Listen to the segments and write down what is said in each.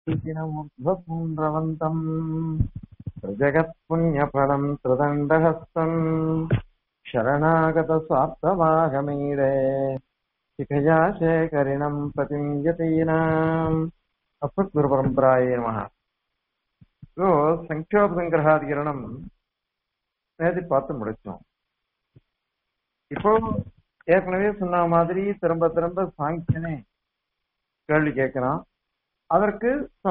ूर्ध्वपुण्ड्रवन्तम् जगत्पुण्यफलम् त्रिदण्डहस्तम् शरणागतस्वार्थवाहमीडे शिखया शेखरिणम् प्रतिम् यतीनाम् அஸ்மத்குருபரம்பராயே நமக ஸோ சங்கியோபசங்கிரகாதிகரணம் நேற்று பார்த்து முடிச்சோம் இப்போ ஏற்கனவே சொன்ன மாதிரி திரும்ப திரும்ப சாங்கியனே கேள்வி கேட்கிறான் அதற்கு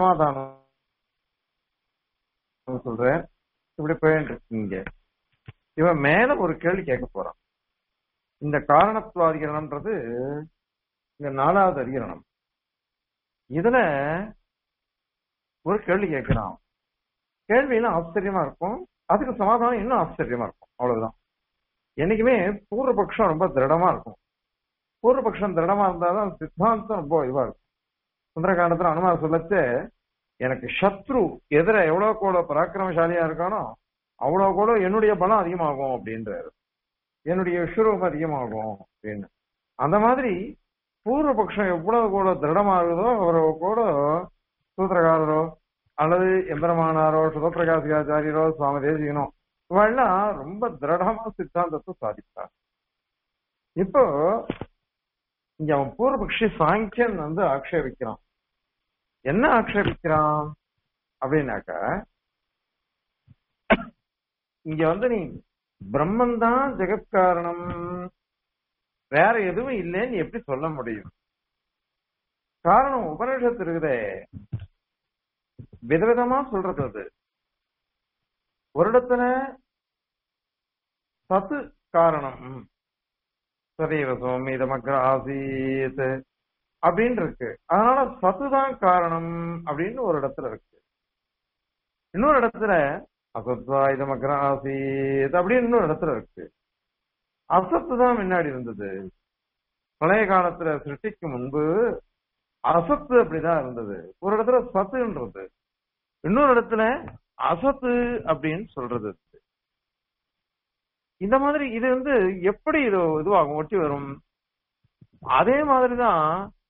சமாதானம் சொல்றேன் இப்படி போயிட்டு இருக்கீங்க இவன் மேல ஒரு கேள்வி கேட்க போறான் இந்த காரணத்துவ அதிகரணம்ன்றது இந்த நாலாவது அதிகரணம் இதுல ஒரு கேள்வி கேட்கிறான் கேள்வியெல்லாம் ஆச்சரியமா இருக்கும் அதுக்கு சமாதானம் இன்னும் ஆச்சரியமா இருக்கும் அவ்வளவுதான் என்னைக்குமே பூர்வபக்ஷம் ரொம்ப திருடமா இருக்கும் பூர்வபக்ஷம் திருடமா இருந்தாதான் சித்தாந்தம் ரொம்ப இதுவா இருக்கும் சுந்தரகாண்டத்துல அனுமார் சொல்லச்சு எனக்கு சத்ரு எதிர எவ்வளவு கூட பராக்கிரமசாலியா இருக்கானோ அவ்வளவு கூட என்னுடைய பலம் அதிகமாகும் அப்படின்றாரு என்னுடைய விஸ்வரூபம் அதிகமாகும் அப்படின்னு அந்த மாதிரி பூர்வபக்ஷம் எவ்வளவு கூட திருடமாகுதோ அவரோ கூட சூத்திரகாரரோ அல்லது எம்பெருமானாரோ சுதப்பிரகாசிகாச்சாரியரோ சுவாமி தேசிகனோ இவெல்லாம் ரொம்ப திருடமா சித்தாந்தத்தை சாதித்தார் இப்போ இங்க அவன் பூர்வபக்ஷி சாங்கியன் வந்து ஆக்ஷேபிக்கிறான் என்ன ஆக்ஷேபிக்கிறான் அப்படின்னாக்க இங்க வந்து நீ பிரம்மன் தான் ஜெகத்காரணம் வேற எதுவும் இல்லைன்னு எப்படி சொல்ல முடியும் காரணம் உபனிஷத்து இருக்குதே விதவிதமா சொல்றது அது ஒரு இடத்துல சத்து காரணம் சதீவ சோமி இதமக்ர ஆசீத் அப்படின்னு இருக்கு அதனால சத்து தான் காரணம் அப்படின்னு ஒரு இடத்துல இருக்கு இன்னொரு இடத்துல அசத்வா இதமக்ர ஆசீத் அப்படின்னு இன்னொரு இடத்துல இருக்கு அசத்து தான் முன்னாடி இருந்தது பழைய காலத்துல சிருஷ்டிக்கு முன்பு அசத்து அப்படிதான் இருந்தது ஒரு இடத்துல சத்துன்றது இன்னொரு இடத்துல அசத்து அப்படின்னு சொல்றது இந்த மாதிரி இது வந்து எப்படி இது இதுவாகும் ஒட்டி வரும் அதே மாதிரிதான்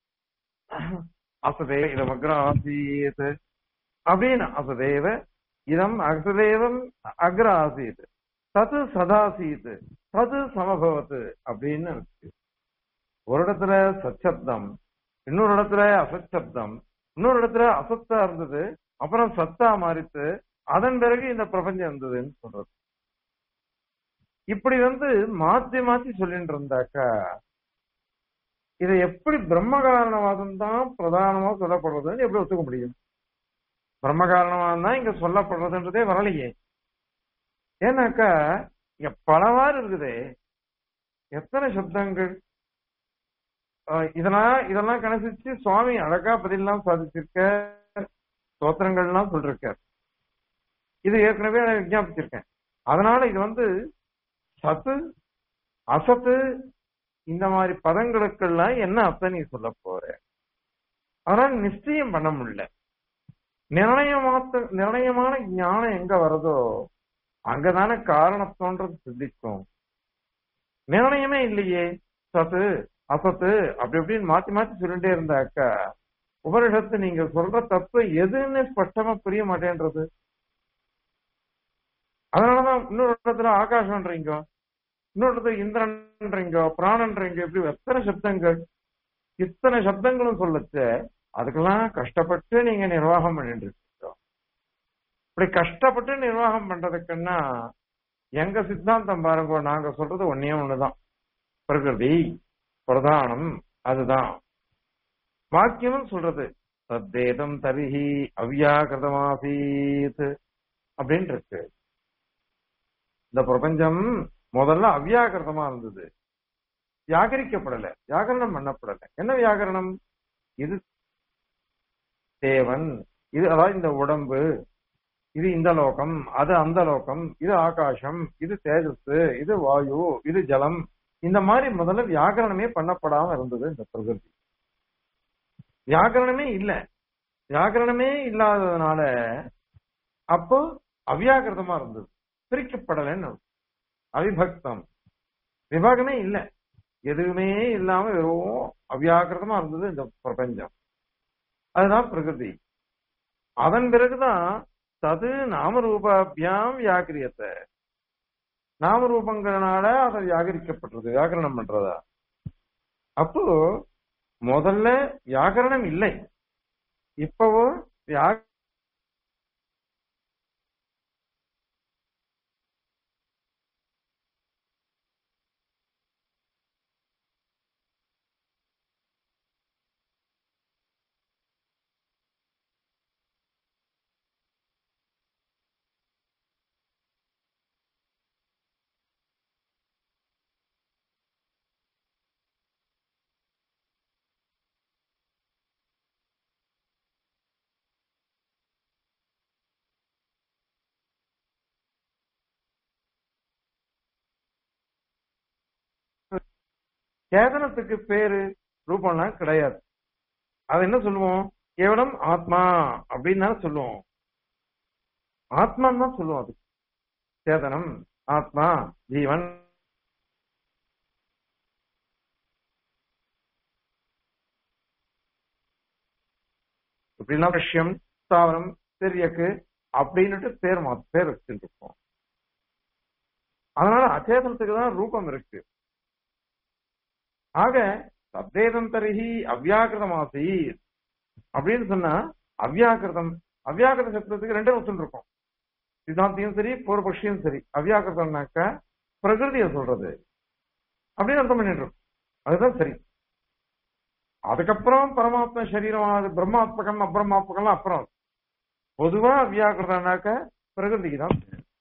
அசதேவ இதம் அக்ராசீத் அப்படின்னு அசதேவ இதம் அசதேவம் அக்ர ஆசீத் தது சதாசீத் தது சமபவத்து அப்படின்னு இருக்கு ஒரு இடத்துல சச்சப்தம் இன்னொரு இடத்துல அசச்சப்தம் இன்னொரு இடத்துல அசத்தா இருந்தது அப்புறம் சத்தா மாறித்து அதன் பிறகு இந்த பிரபஞ்சம் இருந்ததுன்னு சொல்றது இப்படி வந்து மாத்தி மாத்தி சொல்லிட்டு இருந்தாக்கா இதை எப்படி பிரம்ம காரணவாதம் தான் பிரதானமா சொல்லப்படுறதுன்னு எப்படி ஒத்துக்க முடியும் பிரம்ம காரணவாதம் தான் இங்க சொல்லப்படுறதுன்றதே வரலையே ஏன்னாக்கா இங்க பலவாறு இருக்குதே எத்தனை சப்தங்கள் இதெல்லாம் இதெல்லாம் கணசிச்சு சுவாமி அழகா பதிலாம் சாதிச்சிருக்க ஸ்தோத்திரங்கள்லாம் சொல்லிருக்கார் இது ஏற்கனவே நான் விஜாபிச்சிருக்கேன் அதனால இது வந்து சத்து அசத்து இந்த மாதிரி பதங்களுக்கெல்லாம் என்ன அர்த்தம் நீ சொல்ல போற அதனால நிச்சயம் பண்ண முடியல நிர்ணயமாத்த நிர்ணயமான ஞானம் எங்க வருதோ அங்கதானே காரணத்தோன்றது சித்திக்கும் நிர்ணயமே இல்லையே சத்து அசத்து அப்படி இப்படின்னு மாத்தி மாத்தி சொல்லிட்டே இருந்தாக்கா உபனிஷத்து நீங்க சொல்ற தப்பு எதுன்னு ஸ்பஷ்டமா புரிய மாட்டேன்றது அதனாலதான் இன்னொரு இடத்துல ஆகாஷம்ன்றீங்க இன்னொரு இடத்துல இந்திரன்றீங்க பிராணன்றீங்க இப்படி எத்தனை சப்தங்கள் இத்தனை சப்தங்களும் சொல்லச்ச அதுக்கெல்லாம் கஷ்டப்பட்டு நீங்க நிர்வாகம் பண்ணிட்டு இருக்கீங்க இப்படி கஷ்டப்பட்டு நிர்வாகம் பண்றதுக்குன்னா எங்க சித்தாந்தம் பாருங்க நாங்க சொல்றது ஒன்னே ஒண்ணுதான் பிரகிருதி பிரதானம் அதுதான் வாக்கியம் சொல்றது தத்தேதம் தரிஹி அவ்யாகிருதமாசீத் அப்படின்னு இருக்கு இந்த பிரபஞ்சம் முதல்ல அவ்யாகிருதமா இருந்தது வியாகரிக்கப்படல வியாகரணம் பண்ணப்படல என்ன வியாகரணம் இது தேவன் இது அதாவது இந்த உடம்பு இது இந்த லோகம் அது அந்த லோகம் இது ஆகாசம் இது தேஜஸ் இது வாயு இது ஜலம் இந்த மாதிரி முதல்ல வியாகரணமே பண்ணப்படாம இருந்தது இந்த பிரகிருதி வியாகரணமே இல்ல வியாகரணமே இல்லாததுனால அப்போ அவ்யாகிருதமா இருந்தது பிரிக்கப்படலைன்னு அவிபக்தம் விபாகமே இல்ல எதுவுமே இல்லாம வெறும் அவ்யாகிருதமா இருந்தது இந்த பிரபஞ்சம் அதுதான் பிரகிருதி அதன் பிறகுதான் தது நாமரூபாபியாம் வியாக்கிரியத்தை நாமரூபங்களால அதை வியாகரிக்கப்பட்டது வியாக்கரணம் பண்றதா அப்போ முதல்ல வியாகரணம் இல்லை இப்பவோ வியா சேதனத்துக்கு பேரு ரூபம்லாம் கிடையாது அது என்ன சொல்லுவோம் கேவலம் ஆத்மா அப்படின்னு தானே சொல்லுவோம் ஆத்மான்னு தான் சொல்லுவோம் அது சேதனம் ஆத்மா ஜீவன் இப்படிலாம் விஷயம் ஸ்தாவரம் தெரியக்கு அப்படின்னுட்டு பேர் மா பேர் வச்சுட்டு இருப்போம் அதனால அச்சேதனத்துக்கு தான் ரூபம் இருக்கு ஆக சப்தேதம் தருகி அவ்யாக்கிருதமாசி அப்படின்னு சொன்னா அவ்யாக்கிருதம் அவ்யாக்கிருத சப்தத்துக்கு ரெண்டே ஒத்துன்னு இருக்கும் சித்தாந்தியும் சரி பூர்வபக்ஷியும் சரி அவ்யாக்கிருதம்னாக்க பிரகிருதியை சொல்றது அப்படின்னு அர்த்தம் பண்ணிட்டு இருக்கும் அதுதான் சரி அதுக்கப்புறம் பரமாத்ம சரீரமானது பிரம்மாத்மகம் அப்ரமாத்மகம் அப்புறம் பொதுவா அவ்யாக்கிருதம்னாக்க பிரகிருதிக்கு தான்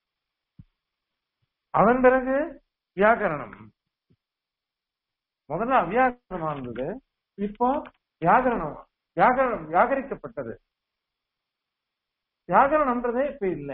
அதன் பிறகு வியாக்கரணம் முதல்ல அவ்யாக்கரணமா இருந்தது இப்போ வியாகரணம் வியாகரணம் வியாகரிக்கப்பட்டது வியாகரணம்ன்றதே இப்ப இல்ல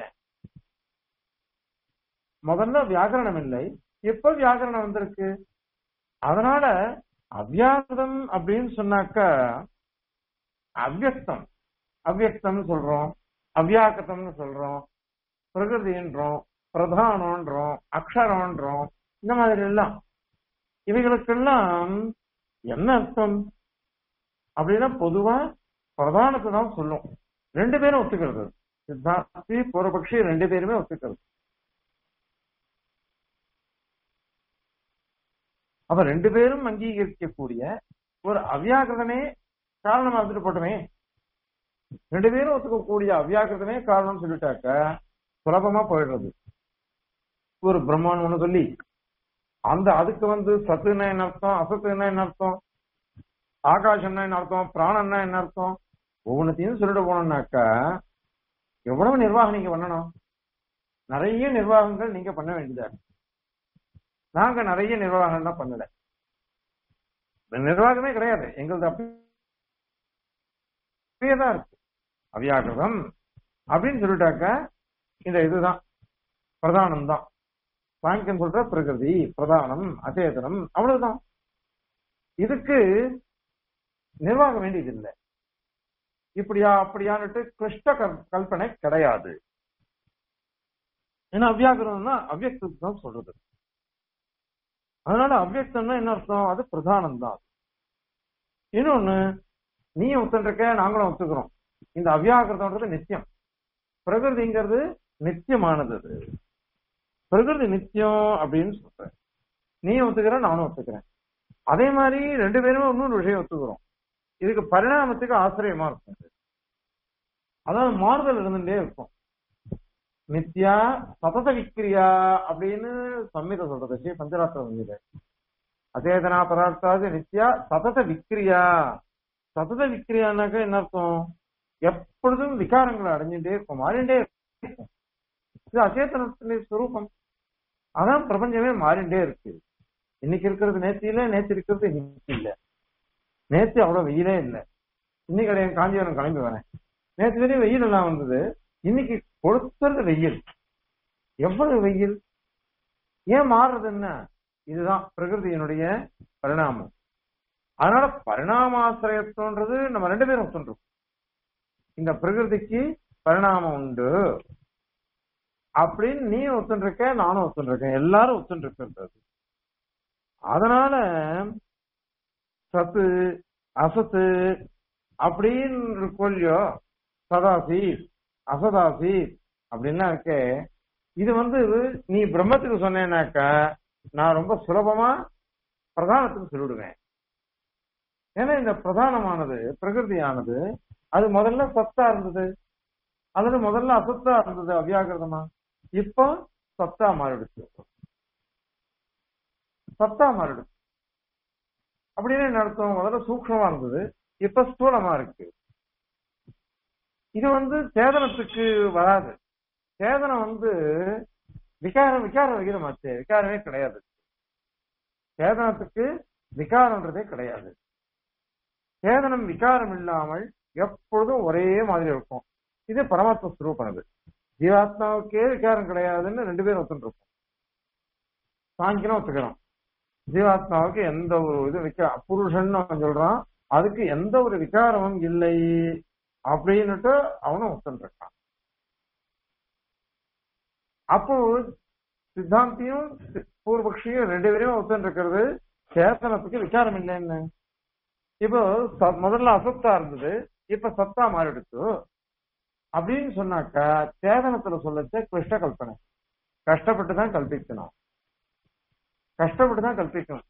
முதல்ல வியாகரணம் இல்லை எப்ப வியாகரணம் வந்திருக்கு அதனால அவ்யாகிருதம் அப்படின்னு சொன்னாக்கா அவ்யக்தம் அவ்யக்தம்னு சொல்றோம் அவ்யாக்கிருதம்னு சொல்றோம் பிரகிருதின்றோம் பிரதானம்ன்றோம் அக்ஷரம்ன்றோம் இந்த மாதிரி எல்லாம் இவைகளுக்கெல்லாம் என்ன அர்த்தம் அப்படின்னா பொதுவா பிரதானத்தை தான் சொல்லும் ரெண்டு பேரும் ஒத்துக்கிறது சித்தாந்தி பூர்வபக்ஷி ரெண்டு பேருமே ஒத்துக்கிறது அப்ப ரெண்டு பேரும் அங்கீகரிக்கக்கூடிய ஒரு அவ்யாகிருதமே காரணமா இருந்துட்டு போட்டோமே ரெண்டு பேரும் ஒத்துக்கக்கூடிய அவ்யாகிருதமே காரணம் சொல்லிட்டாக்க சுலபமா போயிடுறது ஒரு பிரம்மன் ஒண்ணு சொல்லி அந்த அதுக்கு வந்து சத்துனா என்ன அர்த்தம் அசத்துனா என்ன அர்த்தம் ஆகாசம்னா என்ன அர்த்தம் பிராணம்னா என்ன அர்த்தம் ஒவ்வொன்றத்தையும் சொல்லிட்டு போனோம்னாக்கா எவ்வளவு நிர்வாகம் நீங்க பண்ணணும் நிறைய நிர்வாகங்கள் நீங்க பண்ண வேண்டியதா இருக்கு நாங்க நிறைய நிர்வாகம்லாம் பண்ணல நிர்வாகமே கிடையாது எங்களது அப்படியே தான் இருக்கு அவ்யாகிருதம் அப்படின்னு சொல்லிட்டாக்க இந்த இதுதான் பிரதானம் தான் சாங்கியம் சொல்ற பிரகிருதி பிரதானம் அச்சேதனம் அவ்வளவுதான் இதுக்கு நிர்வாகம் வேண்டியது இல்லை இப்படியா அப்படியான்னுட்டு கிருஷ்ட கல்பனை கிடையாது ஏன்னா அவ்யாகிரதம்னா அவ்யக்தத்தை தான் சொல்றது அதனால அவ்யக்தம்னா என்ன அர்த்தம் அது பிரதானம் தான் இன்னொன்னு நீ ஒத்துருக்க நாங்களும் ஒத்துக்கிறோம் இந்த அவ்யாகிருதம்ன்றது நித்தியம் பிரகிருதிங்கிறது நித்தியமானது அது பிரகிருதி நித்தியம் அப்படின்னு சொல்றேன் நீ ஒத்துக்கிற நானும் ஒத்துக்கிறேன் அதே மாதிரி ரெண்டு பேருமே இன்னொரு விஷயம் ஒத்துக்கிறோம் இதுக்கு பரிணாமத்துக்கு ஆசிரியமா இருக்கும் அதாவது மாறுதல் இருந்துட்டே இருக்கும் நித்யா சதத விக்கிரியா அப்படின்னு சம்மித சொல்றது ஸ்ரீ பஞ்சராத்திர சம்மித அச்சேதனா பதார்த்தாவது நித்யா சதத விக்கிரியா சதத விக்கிரியானாக்க என்ன அர்த்தம் எப்பொழுதும் விகாரங்களை அடைஞ்சுட்டே இருக்கும் மாறிண்டே இருக்கும் இது அச்சேதனத்தின் ஸ்வரூபம் அதான் பிரபஞ்சமே மாறிண்டே இருக்கு இன்னைக்கு இருக்கிறது நேற்று இல்ல நேற்று இருக்கிறது இன்னைக்கு இல்ல நேற்று அவ்வளவு வெயிலே இல்ல இன்னைக்கு கிடையாது காஞ்சிபுரம் கிளம்பி வரேன் நேற்று வரையும் வெயில் எல்லாம் வந்தது இன்னைக்கு கொடுத்துறது வெயில் எவ்வளவு வெயில் ஏன் மாறுறது என்ன இதுதான் பிரகிருதியினுடைய பரிணாமம் அதனால பரிணாமாசிரியத்துவன்றது நம்ம ரெண்டு பேரும் ஒத்துன்றோம் இந்த பிரகிருதிக்கு பரிணாமம் உண்டு அப்படின்னு நீ ஒத்துருக்க நானும் ஒத்துருக்கேன் எல்லாரும் ஒத்துருக்கிறது அதனால சத்து அசத்து அப்படின்னு இருக்கும் இல்லையோ சதாசி அசதாசி அப்படின்னா இருக்கே இது வந்து நீ பிரம்மத்துக்கு சொன்னேனாக்கா நான் ரொம்ப சுலபமா பிரதானத்துக்கு சொல்லிடுவேன் ஏன்னா இந்த பிரதானமானது பிரகிருதியானது அது முதல்ல சத்தா இருந்தது அதுல முதல்ல அசத்தா இருந்தது அவ்யாகிருதமா இப்போ சத்தா மாறிடுச்சு சத்தா மாறிடுச்சு அப்படின்னு என்ன அர்த்தம் முதல்ல சூக்ஷமா இருந்தது இப்ப ஸ்தூலமா இருக்கு இது வந்து சேதனத்துக்கு வராது சேதனம் வந்து விகாரம் விகார விகிதமாச்சு விகாரமே கிடையாது சேதனத்துக்கு விகாரம்ன்றதே கிடையாது சேதனம் விகாரம் இல்லாமல் எப்பொழுதும் ஒரே மாதிரி இருக்கும் இது பரமாத்ம ஸ்வரூபனது ஜீவாத்மாவுக்கே விகாரம் கிடையாதுன்னு ரெண்டு பேரும் ஒத்துருப்போம் சாங்கியம் ஒத்துக்கிறோம் ஜீவாத்மாவுக்கு எந்த ஒரு இது விக்க புருஷன் அவன் சொல்றான் அதுக்கு எந்த ஒரு விகாரமும் இல்லை அப்படின்னுட்டு அவனும் ஒத்துருக்கான் அப்போ சித்தாந்தியும் பூர்வபக்ஷியும் ரெண்டு பேரும் ஒத்துன்னு இருக்கிறது சேத்தனத்துக்கு விசாரம் இல்லைன்னு இப்போ ச- முதல்ல அசத்தா இருந்தது இப்ப சத்தா மாறிடுச்சு அப்படின்னு சொன்னாக்கா சேதனத்துல சொல்லச்ச கிருஷ்ண கல்பனை கஷ்டப்பட்டு தான் கல்பிக்கணும் கஷ்டப்பட்டு தான் கல்பிக்கணும்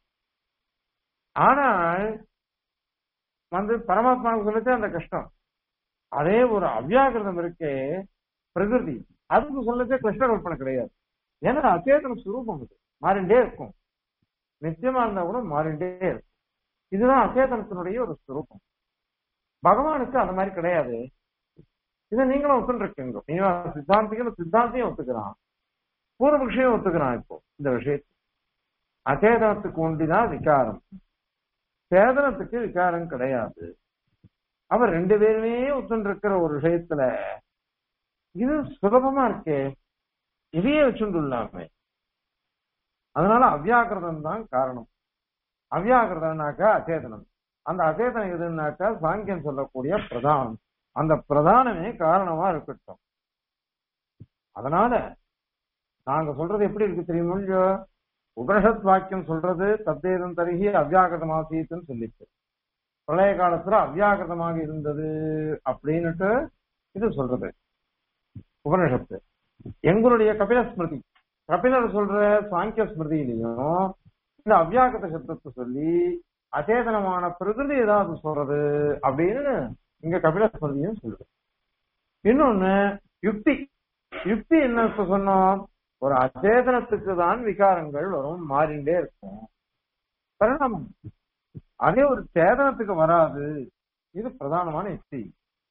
ஆனால் வந்து பரமாத்மாவுக்கு சொல்லச்சே அந்த கஷ்டம் அதே ஒரு அவ்யாகிருதம் இருக்கே பிரகிருதி அதுக்கு சொல்லச்சே கிருஷ்ண கல்பனை கிடையாது ஏன்னா அச்சேதன சுரூபம் அது மாறிண்டே இருக்கும் நிச்சயமா இருந்தா கூட மாறிண்டே இருக்கும் இதுதான் அச்சேதனத்தினுடைய ஒரு சுரூபம் பகவானுக்கு அந்த மாதிரி கிடையாது இதை நீங்களும் ஒத்துருக்கீங்க நீங்க சித்தாந்திகளும் சித்தாந்தியும் ஒத்துக்கிறான் பூர்வபக்ஷியும் ஒத்துக்கிறான் இப்போ இந்த விஷயத்தை அச்சேதனத்துக்கு ஒண்டிதான் விகாரம் சேதனத்துக்கு விகாரம் கிடையாது அவர் ரெண்டு பேருமே ஒத்துன்னு இருக்கிற ஒரு விஷயத்துல இது சுலபமா இருக்கே இதையே வச்சுட்டுள்ளாமே அதனால அவ்யாகிருதம் தான் காரணம் அவ்யாகிருதம்னாக்கா அச்சேதனம் அந்த அச்சேதனம் எதுனாக்கா சாங்கியம் சொல்லக்கூடிய பிரதானம் அந்த பிரதானமே காரணமா இருக்கட்டும் அதனால நாங்க சொல்றது எப்படி இருக்கு தெரியுமோ இல்லையோ உபனிஷத் வாக்கியம் சொல்றது தத்தேதம் தருகி அவ்யாகிருதமாசீத்துன்னு சொல்லிச்சு பிரளய காலத்துல அவ்யாகிருதமாக இருந்தது அப்படின்னுட்டு இது சொல்றது உபனிஷத்து எங்களுடைய கபில ஸ்மிருதி கபிலர் சொல்ற சாங்கிய ஸ்மிருதியிலையும் இந்த அவ்யாகத சப்தத்தை சொல்லி அச்சேதனமான பிரகிருதி ஏதாவது சொல்றது அப்படின்னு இங்க கபில ஸ்மிருதியும் சொல்லுது இன்னொன்னு யுக்தி யுக்தி என்ன இப்ப சொன்னோம் ஒரு அச்சேதனத்துக்கு தான் விகாரங்கள் வரும் மாறிண்டே இருக்கும் பரிணாமம் அதே ஒரு சேதனத்துக்கு வராது இது பிரதானமான யுக்தி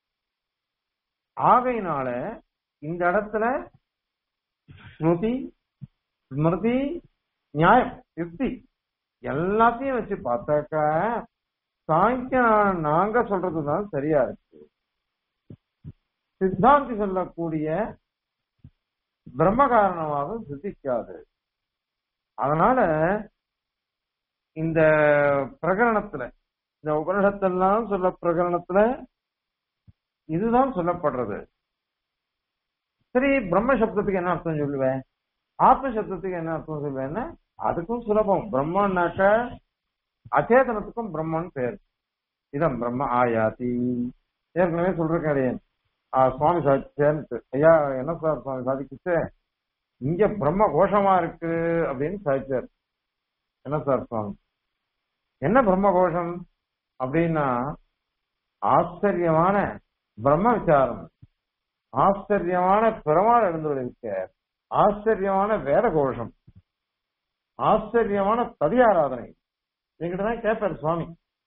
ஆகையினால இந்த இடத்துல ஸ்மிருதி ஸ்மிருதி நியாயம் யுக்தி எல்லாத்தையும் வச்சு பார்த்தாக்கா சாங்கிய நாங்க சொல்றதுதான் சரியா இருக்கு சித்தாந்தி சொல்லக்கூடிய பிரம்ம காரணமாக சித்திக்காது அதனால இந்த பிரகரணத்துல இந்த உபனிஷத்தெல்லாம் சொல்ல பிரகரணத்துல இதுதான் சொல்லப்படுறது சரி பிரம்ம சப்தத்துக்கு என்ன அர்த்தம் சொல்லுவேன் ஆத்ம சப்தத்துக்கு என்ன அர்த்தம் சொல்லுவேன்னா அதுக்கும் சுலபம் பிரம்மன்னாக்க அச்சேதனத்துக்கும் பிரம்மன் பேர் இதம் பிரம்ம ஆயாதி ஏற்கனவே சொல்றேன் சுவாமி சாதிச்சேன்ட்டு ஐயா என்ன சார் சுவாமி சாதிக்கிச்சு இங்க பிரம்ம கோஷமா இருக்கு அப்படின்னு சாதிச்சார் என்ன சார் சுவாமி என்ன பிரம்ம கோஷம் அப்படின்னா ஆச்சரியமான பிரம்ம விசாரம் ஆச்சரியமான பெருமாள் எழுந்துள்ள ஆச்சரியமான வேத கோஷம் ஆச்சரியமான பதி ஆராதனை என்கிட்ட தான் கேட்பார் சுவாமி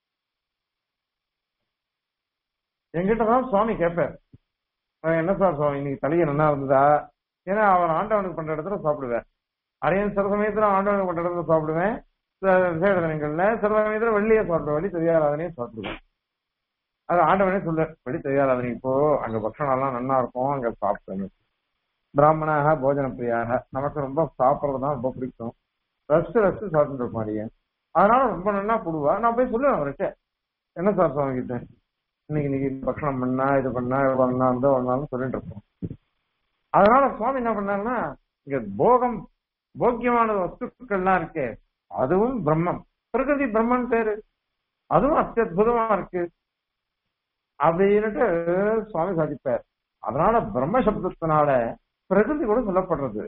என்கிட்ட தான் சுவாமி கேட்பார் நான் என்ன சார் சுவாமி இன்னைக்கு தலையை நல்லா இருந்ததா ஏன்னா அவர் ஆண்டவனுக்கு பண்ற இடத்துல சாப்பிடுவேன் அரையன் சில சமயத்துல ஆண்டவனுக்கு பண்ற இடத்துல சாப்பிடுவேன் விசேட தினங்கள்ல சில சமயத்துல வெள்ளியே சாப்பிடுவேன் வெள்ளி தெரியாராதனையே சாப்பிடுவேன் அது ஆண்டவனே சொல்ல வெள்ளி தெரியாராதனை இப்போ அங்க பக்ஷணம் எல்லாம் நல்லா இருக்கும் அங்க சாப்பிட்டேன் பிராமணாக போஜன பிரியாக நமக்கு ரொம்ப சாப்பிட்றது தான் ரொம்ப பிடிக்கும் ரசிச்சு ரசிச்சு சாப்பிட்டு இருப்பாடிய அதனால ரொம்ப நல்லா போடுவா நான் போய் சொல்லுவேன் அவர்கிட்ட என்ன சார் சுவாமி கிட்ட இன்னைக்கு இன்னைக்கு பக்ஷணம் பண்ணா இது பண்ணா இது பண்ணா அந்த ஒன்னாலும் சொல்லிட்டு இருப்போம் அதனால சுவாமி என்ன பண்ணாருன்னா இங்க போகம் போக்கியமான வஸ்துக்கள்லாம் இருக்கே அதுவும் பிரம்மம் பிரகிருதி பிரம்மன் பேரு அதுவும் அத்தியுதமா இருக்கு அப்படின்னுட்டு சுவாமி சாதிப்பார் அதனால பிரம்ம சப்தத்தினால பிரகிருதி கூட சொல்லப்படுறது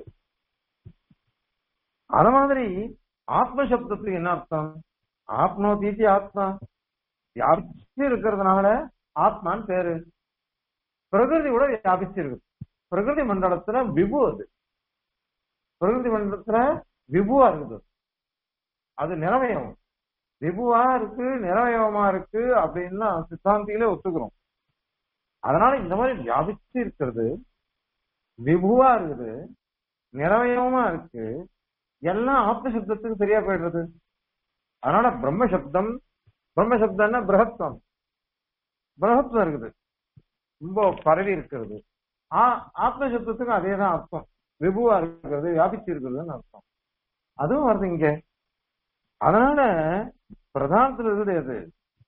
அத மாதிரி ஆத்ம சப்தத்துக்கு என்ன அர்த்தம் ஆத்மோ தீதி ஆத்மா வியாபிச்சு இருக்கிறதுனால ஆத்மான்னு பேரு பிரகிருதி கூட வியாபிச்சு இருக்கு பிரகிருதி மண்டலத்துல விபு அது பிரகிருதி மண்டலத்துல விபுவா இருக்குது அது நிறவயம் விபுவா இருக்கு நிறவயமா இருக்கு அப்படின்னா சித்தாந்திகளே ஒத்துக்கிறோம் அதனால இந்த மாதிரி வியாபிச்சு இருக்கிறது விபுவா இருக்குது நிறவயமா இருக்கு எல்லாம் ஆத்ம சப்தத்துக்கு சரியா போயிடுறது அதனால பிரம்ம சப்தம் பிரம்ம சப்தம்னா பிரகத்வம் பிரகத்வம் இருக்குது ரொம்ப பரவி இருக்கிறது ஆ- ஆத்ம சப்தத்துக்கு அதே தான் அர்த்தம் விபுவா இருக்கிறது வியாபிச்சு இருக்கிறதுன்னு அர்த்தம் அதுவும் வருது இங்க அதனால பிரதானத்துல இருக்குது அது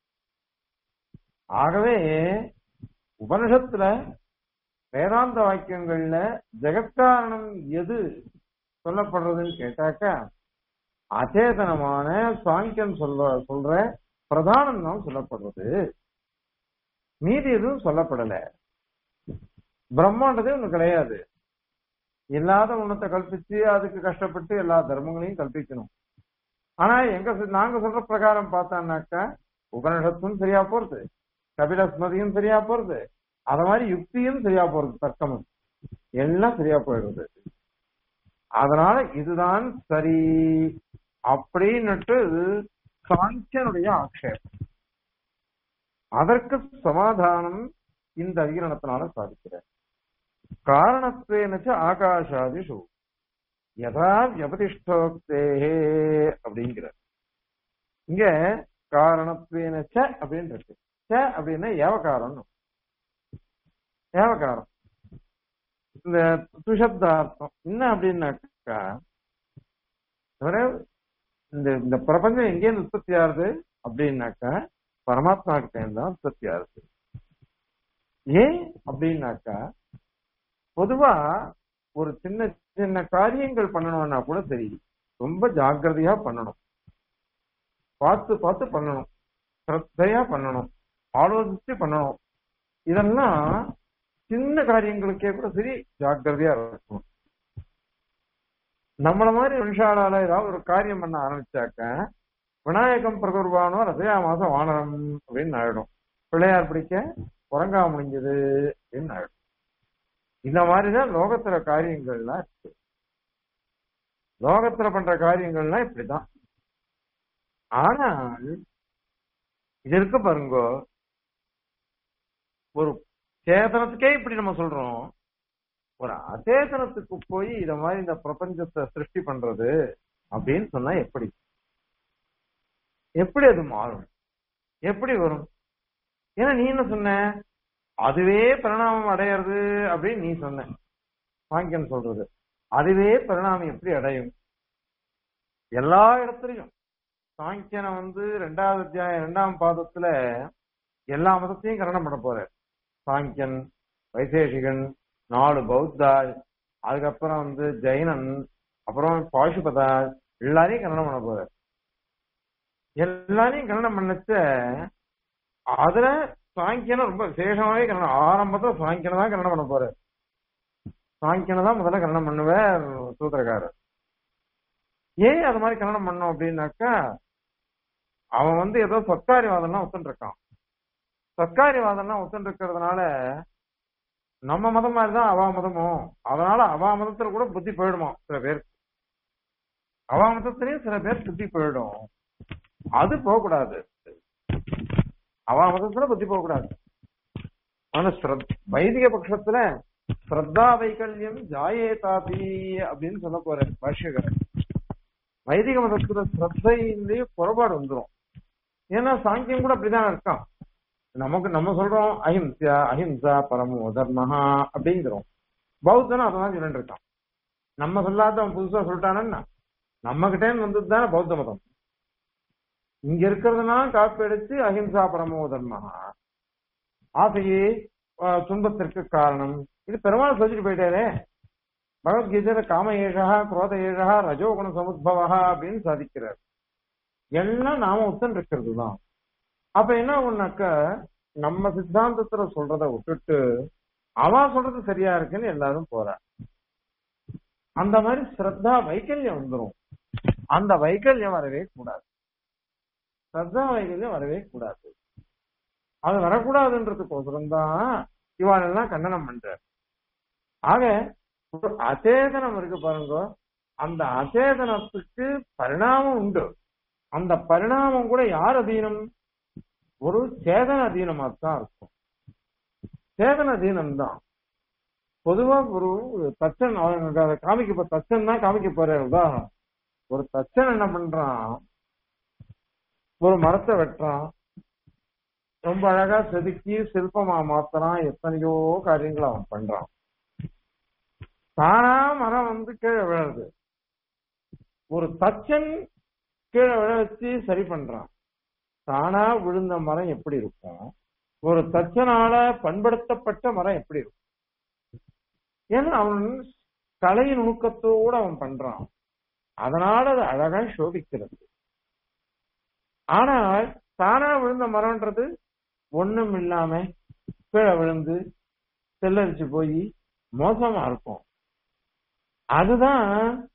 ஆகவே உபனிஷத்துல வேதாந்த வாக்கியங்கள்ல ஜெகத்காரணம் எது சொல்லப்படுறதுன்னு கேட்டாக்கா அச்சேதனமான சாங்கியம் சொல்ற சொல்ற பிரதானம் தான் சொல்லப்படுறது மீதி எதுவும் சொல்லப்படல பிரம்மாண்டதே ஒண்ணு கிடையாது இல்லாத உன்னத்தை கல்பிச்சு அதுக்கு கஷ்டப்பட்டு எல்லா தர்மங்களையும் கல்பிக்கணும் ஆனா எங்க சொ- நாங்க சொல்ற பிரகாரம் பார்த்தான்னாக்கா உபனிஷத்தும் சரியா போறது கபில ஸ்மதியும் சரியா போறது அத மாதிரி யுக்தியும் சரியா போறது தர்க்கமும் எல்லாம் சரியா போயிடுது அதனால இதுதான் சரி அப்படின்னுட்டு சாங்கியனுடைய ஆக்ஷேபம் அதற்கு சமாதானம் இந்த அதிகரணத்தினால சாதிக்கிறார் காரணத்துவேனச்ச ஆகாஷாதிஷு யதா வியபதிஷ்டோக்தேஹே அப்படிங்கிற இங்க காரணத்துவேனச்ச அப்படின்னு இருக்கு ச அப்படின்னா ஏவகாரம் ஏவகாரம் இந்த துஷப்தார்த்தம் என்ன அப்படின்னாக்கா ஒரு இந்த இந்த பிரபஞ்சம் எங்கேருந்து உற்பத்தி ஆகுது அப்படின்னாக்கா பரமாத்மா கிட்ட தான் உற்பத்தி ஆகுது ஏன் அப்படின்னாக்கா பொதுவா ஒரு சின்ன சின்ன காரியங்கள் பண்ணணும்னா கூட சரி ரொம்ப ஜாக்கிரதையா பண்ணணும் பார்த்து பார்த்து பண்ணணும் சிரத்தையா பண்ணணும் ஆலோசிச்சு பண்ணணும் இதெல்லாம் சின்ன காரியங்களுக்கே கூட சரி ஜாக்கிரதையா இருக்கணும் நம்மள மாதிரி மனுஷாலால ஏதாவது ஒரு காரியம் பண்ண ஆரம்பிச்சாக்க விநாயகம் பிரகுர்வானோ ரசயா மாசம் வானரம் அப்படின்னு ஆயிடும் பிள்ளையார் பிடிக்க உறங்கா முடிஞ்சது அப்படின்னு ஆயிடும் இந்த மாதிரிதான் லோகத்துல காரியங்கள்லாம் இருக்கு லோகத்துல பண்ற காரியங்கள்லாம் இப்படிதான் ஆனால் இது இருக்கு பாருங்கோ ஒரு சேதனத்துக்கே இப்படி நம்ம சொல்றோம் ஒரு அச்சேதனத்துக்கு போய் இத மாதிரி இந்த பிரபஞ்சத்தை சிருஷ்டி பண்றது அப்படின்னு சொன்னா எப்படி எப்படி அது மாறும் எப்படி வரும் ஏன்னா நீ என்ன சொன்ன அதுவே பரிணாமம் அடையிறது அப்படின்னு நீ சொன்ன சாங்கியன் சொல்றது அதுவே பரிணாமம் எப்படி அடையும் எல்லா இடத்துலயும் சாங்கியனை வந்து ரெண்டாவது அத்தியாயம் இரண்டாம் பாதத்துல எல்லா மதத்தையும் கரணம் பண்ண போறார் சாங்கியன் வைசேஷிகன் நாலு பௌத்தா அதுக்கப்புறம் வந்து ஜெயினன் அப்புறம் பாசுபதா எல்லாரையும் கன்னடம் பண்ண போறார் எல்லாரையும் கன்னடம் பண்ணச்ச அதுல சாங்கியனை ரொம்ப விசேஷமாவே கன்னடம் ஆரம்பத்துல சாங்கியனை தான் கன்னடம் பண்ண போறார் சாங்கியனை தான் முதல்ல கன்னடம் பண்ணுவார் சூத்திரக்காரர் ஏன் அது மாதிரி கன்னடம் பண்ணோம் அப்படின்னாக்கா அவன் வந்து ஏதோ சர்க்காரிவாதம்லாம் ஒத்துட்டு இருக்கான் சர்க்காரிவாதம்லாம் ஒத்துட்டு இருக்கிறதுனால நம்ம மதம் மாதிரி தான் அவா மதமும் அதனால அவா மதத்துல கூட புத்தி போயிடுமா சில பேர் அவா மதத்திலயும் சில பேர் புத்தி போயிடும் அது போகக்கூடாது அவா மதத்துல புத்தி போகக்கூடாது ஆனா ஸ்ரத்- வைதிக பட்சத்துல ஸ்ரத்தா வைகல்யம் ஜாயே தாபி அப்படின்னு சொல்ல போற பாஷ்யகர் வைதிக மதத்துல ஸ்ரத்தையிலேயே குறைபாடு வந்துரும் ஏன்னா சாங்கியம் கூட அப்படிதான் இருக்கான் நமக்கு நம்ம சொல்றோம் அஹிம்சா அஹிம்சா பரமோ தர்மஹா அப்படிங்கிறோம் பௌத்தனும் அதான் சொல்லிட்டு இருக்கான் நம்ம சொல்லாத அவன் புதுசா சொல்லிட்டானன்னா நம்ம கிட்டே வந்தது தானே பௌத்த மதம் இங்க இருக்கிறதுனா காப்பி அடிச்சு அஹிம்சா பரமோ தர்மஹா ஆசையே ஆஹ், துன்பத்திற்கு காரணம் இது பெருமாள் சொல்லிட்டு போயிட்டாரே பகவத்கீதையில காம ஏஷா குரோத ஏஷா ரஜோகுண சமுத்பவா அப்படின்னு சாதிக்கிறார் எல்லாம் நாம ஒத்தன் இருக்கிறது தான் அப்ப என்ன ஆகும்னாக்க நம்ம சித்தாந்தத்துல சொல்றத விட்டுட்டு அவன் சொல்றது சரியா இருக்குன்னு எல்லாரும் போறா அந்த மாதிரி ஸ்ரத்தா வைக்கல்யம் வந்துரும் அந்த வைக்கல்யம் வரவே கூடாது ஸ்ரத்தா வைக்கல்யம் வரவே கூடாது அது வரக்கூடாதுன்றதுக்கோசரம் தான் இவாள் எல்லாம் கண்டனம் பண்ற ஆக ஒரு அச்சேதனம் இருக்கு பாருங்க அந்த அச்சேதனத்துக்கு பரிணாமம் உண்டு அந்த பரிணாமம் கூட யார் அதீனம் ஒரு சேதன அதீனமா தான் இருக்கும் சேதன அதீனம் தான் பொதுவா ஒரு தச்சன் அவங்க அதை காமிக்க தச்சன் தான் காமிக்க போற உதாரணம் ஒரு தச்சன் என்ன பண்றான் ஒரு மரத்தை வெட்டுறான் ரொம்ப அழகா செதுக்கி சிற்பமா மாத்துறான் எத்தனையோ காரியங்களை அவன் பண்றான் தானா மரம் வந்து கீழே விழுது ஒரு தச்சன் கீழே விழ வச்சு சரி பண்றான் தானா விழுந்த மரம் எப்படி இருக்கும் ஒரு தச்சனால பண்படுத்தப்பட்ட மரம் எப்படி இருக்கும் ஏன்னா அவன் கலை நுணுக்கத்தோடு அவன் பண்றான் அதனால அது அழகா சோபிக்கிறது ஆனால் தானா விழுந்த மரம்ன்றது ஒண்ணும் இல்லாம கீழே விழுந்து செல்லரிச்சு போய் மோசமா இருக்கும் அதுதான்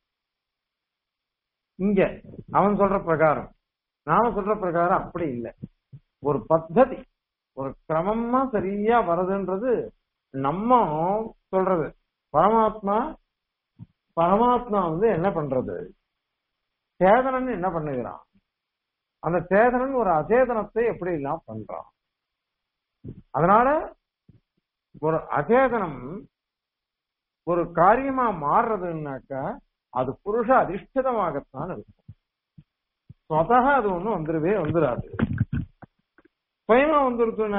இங்க அவன் சொல்ற பிரகாரம் நாம சொல்ற பிரகாரம் அப்படி இல்லை ஒரு பத்ததி ஒரு கிரமமா சரியா வருதுன்றது நம்ம சொல்றது பரமாத்மா பரமாத்மா வந்து என்ன பண்றது சேதனன் என்ன பண்ணுகிறான் அந்த சேதனன் ஒரு அசேதனத்தை எப்படி எல்லாம் பண்றான் அதனால ஒரு அசேதனம் ஒரு காரியமா மாறுறதுன்னாக்கா அது புருஷ அதிஷ்டிதமாகத்தான் இருக்கும் சொதக அது ஒண்ணும் வந்துருவே வந்துடாது சுயமா வந்துருச்சுன்னா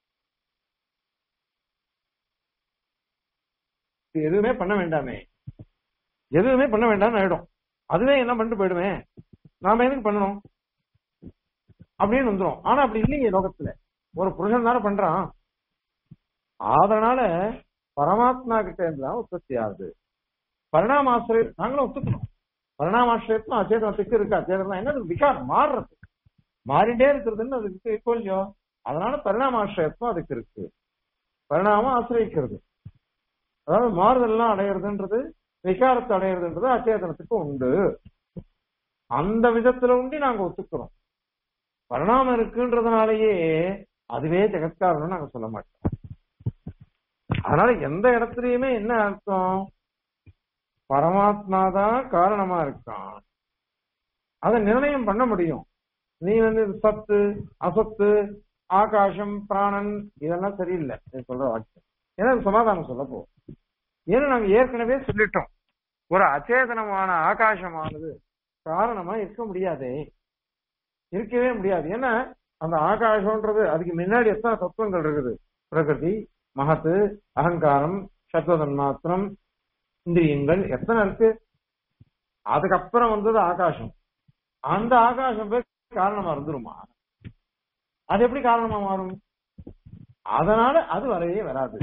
எதுவுமே பண்ண வேண்டாமே எதுவுமே பண்ண வேண்டாம்னு ஆயிடும் அதுவே என்ன பண்ணிட்டு போயிடுவேன் நாம எதுக்கு பண்ணணும் அப்படின்னு வந்துரும் ஆனா அப்படி இல்லைங்க லோகத்துல ஒரு புருஷன் தானே பண்றான் அதனால பரமாத்மா கிட்ட இருந்துதான் உற்பத்தி ஆகுது பரிணாமாசிரியம் நாங்களும் ஒத்துக்கணும் பரிணாமாசிரியத்தும் அச்சேதனத்துக்கு இருக்கு அச்சேதனம் என்ன விகாரம் மாறுறது மாறிட்டே இருக்கிறதுன்னு அதுக்கு இப்போ இல்லையோ அதனால பரிணாமாசிரியத்தும் அதுக்கு இருக்கு பரிணாமம் ஆசிரியக்கிறது அதாவது மாறுதல்லாம் அடையிறதுன்றது விகாரத்தை அடையிறதுன்றது அச்சேதனத்துக்கு உண்டு அந்த விதத்துல உண்டி நாங்க ஒத்துக்கிறோம் பரிணாமம் இருக்குன்றதுனாலயே அதுவே ஜெகத்காரணம் நாங்க சொல்ல மாட்டோம் அதனால எந்த இடத்துலயுமே என்ன அர்த்தம் பரமாத்மா தான் காரணமா இருக்கான் அதை நிர்ணயம் பண்ண முடியும் நீ வந்து சத்து அசத்து ஆகாசம் பிராணன் இதெல்லாம் சரியில்லை நீ சொல்ற வாக்கியம் ஏன்னா அது சமாதானம் சொல்ல போ ஏன்னா நாங்க ஏற்கனவே சொல்லிட்டோம் ஒரு அச்சேதனமான ஆகாசமானது காரணமா இருக்க முடியாதே இருக்கவே முடியாது ஏன்னா அந்த ஆகாசம்ன்றது அதுக்கு முன்னாடி எத்தனை தத்துவங்கள் இருக்குது பிரகிருதி மகத்து அகங்காரம் சத்வதன் மாத்திரம் இந்திரியங்கள் எத்தனை இருக்கு அதுக்கப்புறம் வந்தது ஆகாசம் அந்த ஆகாசம் போய் காரணமா இருந்துருமா அது எப்படி காரணமா மாறும் அதனால அது வரவே வராது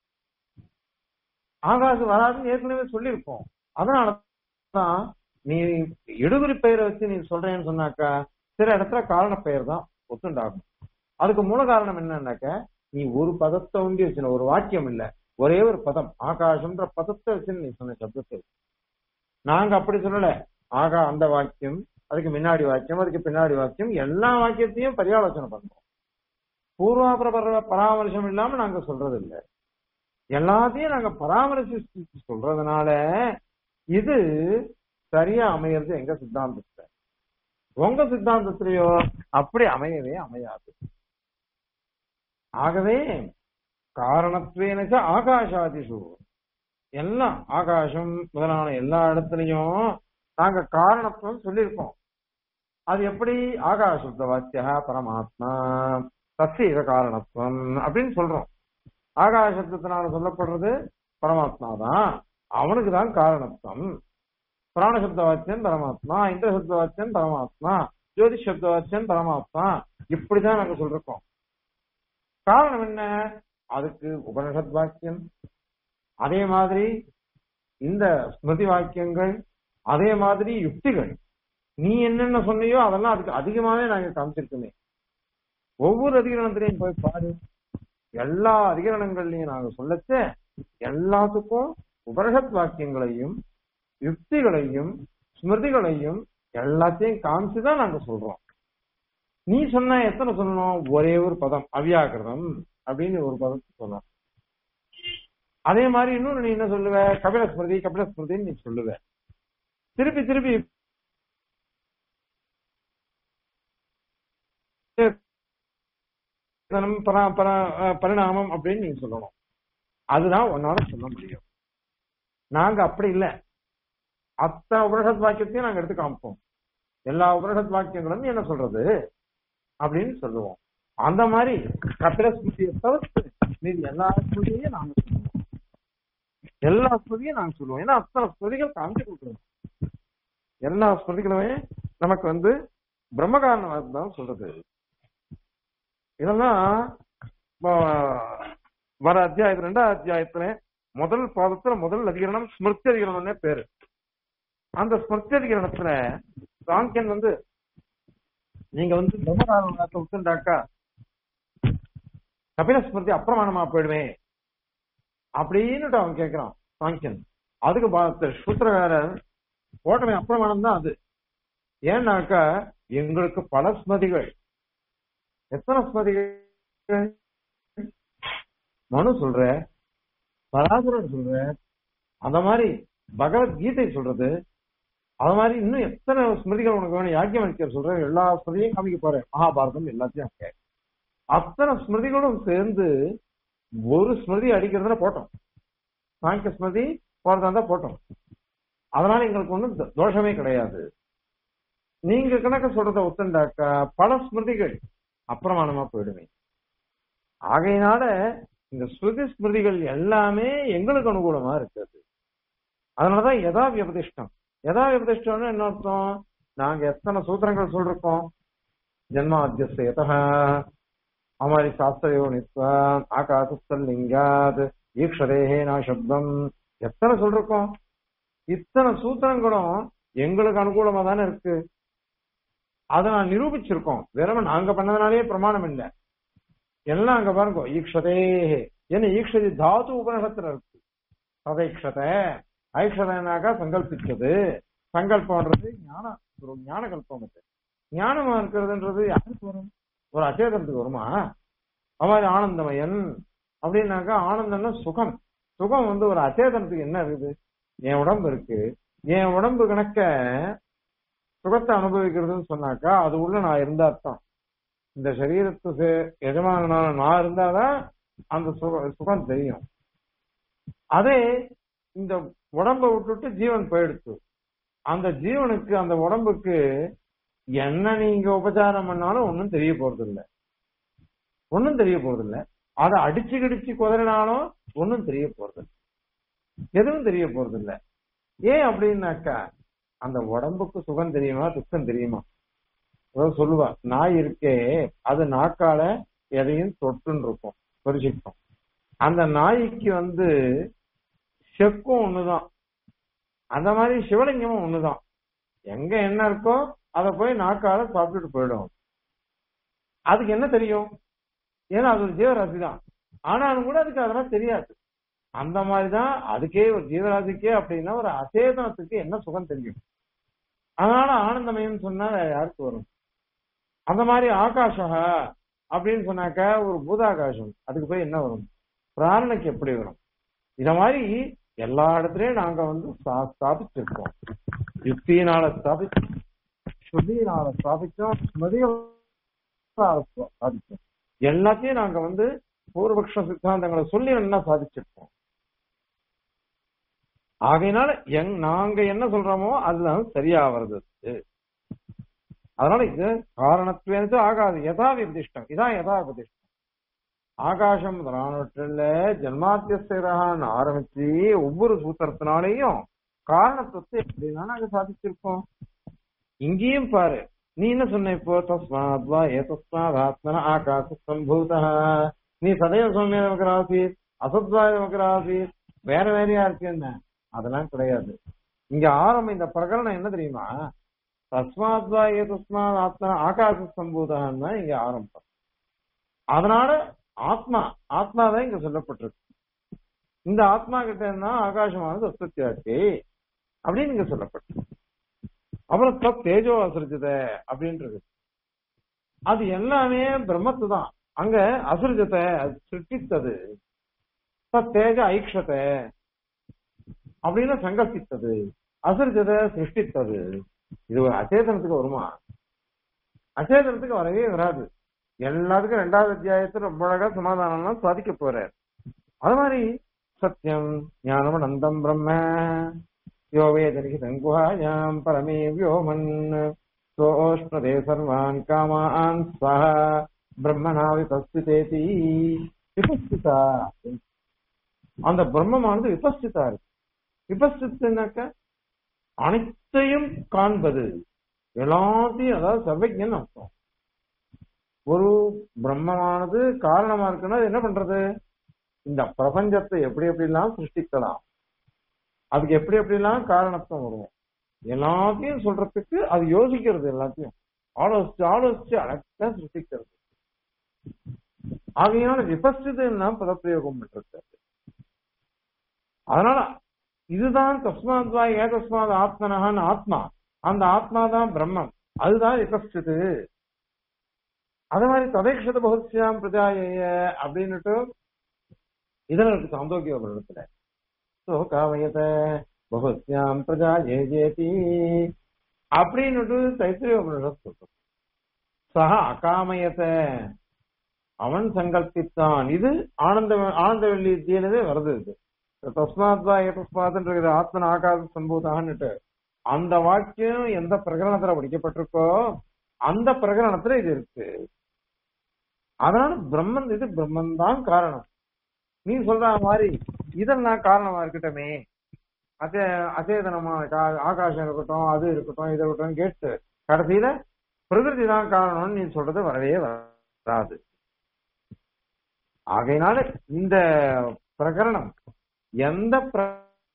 ஆகாசம் வராதுன்னு ஏற்கனவே சொல்லியிருக்கோம் அதனாலதான் நீ எடுகுறி பெயரை வச்சு நீ சொல்றேன்னு சொன்னாக்கா சில இடத்துல காரண பெயர் தான் ஒத்துண்டாகும் அதுக்கு மூல காரணம் என்னன்னாக்க நீ ஒரு பதத்தை உண்டி வச்சுன ஒரு வாக்கியம் இல்ல ஒரே ஒரு பதம் ஆகாசம்ன்ற பதத்தை வச்சு நீ சொன்ன சப்தத்தை நாங்க அப்படி சொல்லல ஆகா அந்த வாக்கியம் அதுக்கு முன்னாடி வாக்கியம் அதுக்கு பின்னாடி வாக்கியம் எல்லா வாக்கியத்தையும் பரியாலோசனை பண்றோம் பூர்வாபர பராமரிசம் இல்லாம நாங்க சொல்றது இல்ல எல்லாத்தையும் நாங்க பராமரிச்சு சொல்றதுனால இது சரியா அமையிறது எங்க சித்தாந்தத்துல உங்க சித்தாந்தத்திலேயோ அப்படி அமையவே அமையாது ஆகவே காரணத்துவேனச்ச ஆகாஷாதிஷு எல்லாம் ஆகாசம் முதலான எல்லா இடத்துலயும் நாங்க காரணத்துவம் சொல்லியிருக்கோம் அது எப்படி ஆகாசுத்த வாக்கியா பரமாத்மா தசீக காரணத்துவம் அப்படின்னு சொல்றோம் ஆகாசத்தினால சொல்லப்படுறது பரமாத்மா தான் அவனுக்கு தான் காரணத்துவம் பிராணசப்த வாக்கியம் பரமாத்மா இந்திரசப்த வாக்கியம் பரமாத்மா ஜோதிஷ் சப்த வாக்கியம் பரமாத்மா இப்படிதான் நாங்க சொல்றோம் காரணம் என்ன அதுக்கு உபனிஷத் வாக்கியம் அதே மாதிரி இந்த ஸ்மிருதி வாக்கியங்கள் அதே மாதிரி யுக்திகள் நீ என்னென்ன சொன்னியோ அதெல்லாம் அதுக்கு அதிகமாவே நாங்க காமிச்சிருக்கோமே ஒவ்வொரு அதிகரணத்திலையும் போய் பாரு எல்லா அதிகரணங்கள்லையும் நாங்க சொல்லச்ச எல்லாத்துக்கும் உபனிஷத் வாக்கியங்களையும் யுக்திகளையும் ஸ்மிருதிகளையும் எல்லாத்தையும் காமிச்சுதான் நாங்க சொல்றோம் நீ சொன்ன எத்தனை சொல்லணும் ஒரே ஒரு பதம் அவ்யாக்கிரதம் அப்படின்னு ஒரு பதத்தை சொன்னோம் அதே மாதிரி இன்னொரு நீ என்ன சொல்லுவ கபில ஸ்மிருதி கபில ஸ்மிருதின்னு நீ சொல்லுவ திருப்பி திருப்பி பரம், பரா- பரா- அஹ் பரிணாமம் அப்படின்னு நீங்க சொல்லணும் அதுதான் உன்னால சொல்ல முடியும் நாங்க அப்படி இல்ல அத்தனை உபனிஷத் வாக்கியத்தையும் நாங்க எடுத்து காமிப்போம் எல்லா உபனிஷத் வாக்கியங்களும் என்ன சொல்றது அப்படின்னு சொல்லுவோம் அந்த மாதிரி கபில ஸ்மிருதியை தவிர்த்து மீதி எல்லா ஸ்மிருதியையும் நாங்க சொல்லுவோம் எல்லா ஸ்மிருதியும் நாங்க சொல்லுவோம் ஏன்னா அத்தனை ஸ்மிருதிகள் காமிச்சு கொடுக்குறோம் எல்லா ஸ்மிருதிகளுமே நமக்கு வந்து பிரம்மகாரணவாதம் தான் சொல்றது இதெல்லாம் வ- வர அத்தியாயத்துல ரெண்டாவது அத்தியாயத்துல முதல் பாதத்துல முதல் அதிகரணம் ஸ்மிருதி அதிகரணம்னே பேரு அந்த ஸ்மிருதி அதிகரணத்துல சாங்கியன் வந்து நீங்க வந்து பிரம்மகாரணத்தை விட்டுண்டாக்கா கபில ஸ்மிருதி அப்பிரமாணமா போயிடுவேன் அப்படின்னுட்டு அவன் கேட்கிறான் சாங்கியன் அதுக்கு பார்த்த சூத்திரகாரர் ஓட்டமே அப்பிரமாணம் தான் அது ஏன்னாக்கா எங்களுக்கு பல ஸ்மதிகள் எத்தனை ஸ்மதிகள் மனு சொல்ற பராசரன் சொல்ற அந்த மாதிரி பகவத்கீதை சொல்றது அது மாதிரி இன்னும் எத்தனை ஸ்மிருதிகள் உனக்கு வேணும் யாக்கியமணிக்கர் சொல்ற எல்லா ஸ்மிருதியும் காமிக்க போறேன் மகாபாரதம் எல்லாத்தையும் அங்க அத்தனை ஸ்மிருதிகளும் சேர்ந்து ஒரு ஸ்மிருதி அடிக்கிறதுல போட்டோம் சாங்கிய ஸ்மிருதி போறதா இருந்தா போட்டோம் அதனால எங்களுக்கு ஒண்ணும் தோ- தோஷமே கிடையாது நீங்க கணக்க சொல்றத ஒத்துண்டாக்கா பல ஸ்மிருதிகள் அப்பிரமாணமா போயிடுவேன் ஆகையினால இந்த ஸ்ருதி ஸ்மிருதிகள் எல்லாமே எங்களுக்கு அனுகூலமா இருக்குது அதனாலதான் யதா வியபதிஷ்டம் யதா வியபதிஷ்டம்னு என்ன அர்த்தம் நாங்க எத்தனை சூத்திரங்கள் சொல்றோம் ஜன்மாத்தியஸ்ய யதா அமாரி சாஸ்திரயோ நித்வா ஆகாசஸ்தல் லிங்காத் ஈக்ஷதேஹே நா சப்தம் எத்தனை சொல்றோம் இத்தனை சூத்திரங்களும் எங்களுக்கு அனுகூலமா தானே இருக்கு அதை நான் நிரூபிச்சிருக்கோம் வெறும் நாங்க பண்ணதுனாலே பிரமாணம் இல்லை எல்லாம் அங்க பாருங்க ஈக்ஷதே என்ன ஈக்ஷதி தாது உபநிஷத்துல இருக்கு சதைக்ஷத ஐக்ஷதனாக்கா சங்கல்பிச்சது சங்கல்பம்ன்றது ஞான ஒரு ஞான கல்பம் அது ஞானமா இருக்கிறதுன்றது யாருக்கு வரும் ஒரு அச்சேதனத்துக்கு வருமா அவன் ஆனந்தமயன் அப்படின்னாக்கா ஆனந்தம்னா சுகம் சுகம் வந்து ஒரு அச்சேதனத்துக்கு என்ன இருக்குது என் உடம்பு இருக்கு என் உடம்பு கணக்க சுகத்தை அனுபவிக்கிறதுன்னு சொன்னாக்கா அது உள்ள நான் இருந்தா தான் இந்த சரீரத்துக்கு எஜமானான நான் இருந்தாதான் அந்த சுக சுகம் தெரியும் அதே இந்த உடம்பை விட்டுட்டு ஜீவன் போயிடுச்சு அந்த ஜீவனுக்கு அந்த உடம்புக்கு என்ன நீங்க உபச்சாரம் பண்ணாலும் ஒன்னும் தெரிய போறது இல்ல ஒன்னும் தெரிய போறது இல்ல அதை அடிச்சு கிடிச்சு குதறினாலும் ஒன்னும் தெரிய போறது இல்ல எதுவும் தெரிய போறது இல்ல ஏன் அப்படின்னாக்கா அந்த உடம்புக்கு சுகம் தெரியுமா துக்கம் தெரியுமா அதாவது சொல்லுவா நாய் இருக்கே அது நாக்கால எதையும் தொட்டுன்னு இருக்கும் பரிசிக்கும் அந்த நாய்க்கு வந்து செக்கும் ஒண்ணுதான் அந்த மாதிரி சிவலிங்கமும் ஒண்ணுதான் எங்க என்ன இருக்கோ அதை போய் நாக்கால சாப்பிட்டுட்டு போயிடும் அதுக்கு என்ன தெரியும் ஏன்னா அது ஒரு ஜீவராசி தான் ஆனாலும் கூட அதுக்கு அதெல்லாம் தெரியாது அந்த மாதிரிதான் அதுக்கே ஒரு ஜீவராசிக்கே அப்படின்னா ஒரு அசேதனத்துக்கு என்ன சுகம் தெரியும் அதனால ஆனந்தமயம் சொன்னா வேற யாருக்கு வரும் அந்த மாதிரி ஆகாஷா அப்படின்னு சொன்னாக்க ஒரு பூதாகாசம் அதுக்கு போய் என்ன வரும் பிராணனுக்கு எப்படி வரும் இத மாதிரி எல்லா இடத்துலயும் நாங்க வந்து ஸ்தா- ஸ்தாபிச்சிருக்கோம் யுக்தியினால ஸ்தாபிச்சோம் ஸ்ருதியினால ஸ்தாபிச்சோம் ஸ்மிருதிகளால ஸ்தாபிச்சோம் எல்லாத்தையும் நாங்க வந்து பூர்வபக்ஷ சித்தாந்தங்களை சொல்லி என்ன சாதிச்சிருக்கோம் ஆகையினால எங் நாங்க என்ன சொல்றோமோ அதுதான் சரியா வருது அதனால இது காரணத்துவேனது ஆகாது யதா விபதிஷ்டம் இதான் யதா விபதிஷ்டம் ஆகாசம் முதலானவற்றில் ஜன்மாத்தியஸ்தரான்னு ஆரம்பிச்சு ஒவ்வொரு சூத்திரத்தினாலேயும் காரணத்துவத்தை எப்படின்னா நாங்க சாதிச்சிருக்கோம் இங்கேயும் பாரு நீ என்ன சொன்ன இப்போ தஸ்மாத் வா ஏதஸ்மாத் ஆத்மன ஆகாச சம்பூத நீ சதய சௌமிய நமக்கு ஆசீர் அசத்வாய நமக்கு ஆசீர் வேற வேறையா இருக்கு என்ன அதெல்லாம் கிடையாது இங்க ஆரம்பம் இந்த பிரகரணம் என்ன தெரியுமா தஸ்மாத் வா ஏதஸ்மாத் ஆத்மன ஆகாச சம்பூதான் தான் இங்க ஆரம்பம் அதனால ஆத்மா ஆத்மா தான் இங்க சொல்லப்பட்டிருக்கு இந்த ஆத்மா கிட்ட இருந்தா ஆகாசமானது உற்பத்தி ஆச்சு அப்படின்னு இங்க சொல்லப்பட்டிருக்கு அப்புறம் தத் தேஜோ அசுரஜத அப்படின்றது அது எல்லாமே பிரம்மத்து தான் அங்க அசுரஜத்தை அது சிருஷ்டித்தது தத் தேஜ ஐக்ஷத்தை அப்படின்னு சங்கல்பித்தது அசுரஜத்தை சிருஷ்டித்தது இது ஒரு அச்சேதனத்துக்கு வருமா அச்சேதனத்துக்கு வரவே வராது எல்லாத்துக்கும் ரெண்டாவது அத்தியாயத்துல ரொம்ப அழகா சமாதானம்லாம் சாதிக்க போறார் அது மாதிரி சத்தியம் ஞானம் அனந்தம் பிரம்ம யோவேதனிக்கு தங்குஹாயாம் பரமே வியோமன் சோஷ்ணதே சர்வான் காமான் சஹ பிரம்மனா விபஸ்திதேதி விபஸ்திதா அந்த பிரம்மமானது விபஸ்திதா இருக்கு விபஸ்தித்துனாக்க அனைத்தையும் காண்பது எல்லாத்தையும் அதாவது சர்வஜன் அர்த்தம் ஒரு பிரம்மமானது காரணமா இருக்குன்னா அது என்ன பண்றது இந்த பிரபஞ்சத்தை எப்படி எப்படிலாம் சிருஷ்டிக்கலாம் அதுக்கு எப்படி எப்படிலாம் காரணத்துவம் வரும் எல்லாத்தையும் சொல்றதுக்கு அது யோசிக்கிறது எல்லாத்தையும் ஆலோசிச்சு ஆலோசிச்சு அழகா சிருஷ்டிக்கிறது ஆகையினால விபஸ்திதுன்னா பதப்பிரயோகம் பண்றது அதனால இதுதான் தஸ்மாத் வா ஏதஸ்மாத் ஆத்மனகான்னு ஆத்மா அந்த ஆத்மா தான் பிரம்மம் அதுதான் விபஸ்திது அது மாதிரி ததைக்ஷத பகுத்யாம் பிரஜாய அப்படின்னுட்டு இதுல இருக்கு சாந்தோக்கிய ஒரு இடத்துல சோ காவயத பகுத்யாம் பிரஜா ஏ ஜேதி அப்படின்னுட்டு தைத்திரிய உபனிஷத் சொல்றோம் சக அகாமயத அவன் சங்கல்பித்தான் இது ஆனந்த ஆனந்த வெள்ளி வித்தியிலே வருது இது தஸ்மாத் வா ஏதஸ்மாத்ன்றது ஆத்மன் ஆகாத சம்பூதான்னுட்டு அந்த வாக்கியம் எந்த பிரகரணத்துல படிக்கப்பட்டிருக்கோ அந்த பிரகரணத்துல இது இருக்கு அதனால பிரம்மன் இது பிரம்மன் தான் காரணம் நீ சொல்ற மாதிரி இதெல்லாம் காரணமா இருக்கட்டுமே அச்சே அச்சேதனமான கா- ஆகாசம் இருக்கட்டும் அது இருக்கட்டும் இது இருக்கட்டும் கேட்டு கடைசியில பிரகிருதி தான் காரணம்னு நீ சொல்றது வரவே வராது ஆகையினால இந்த பிரகரணம் எந்த பிர-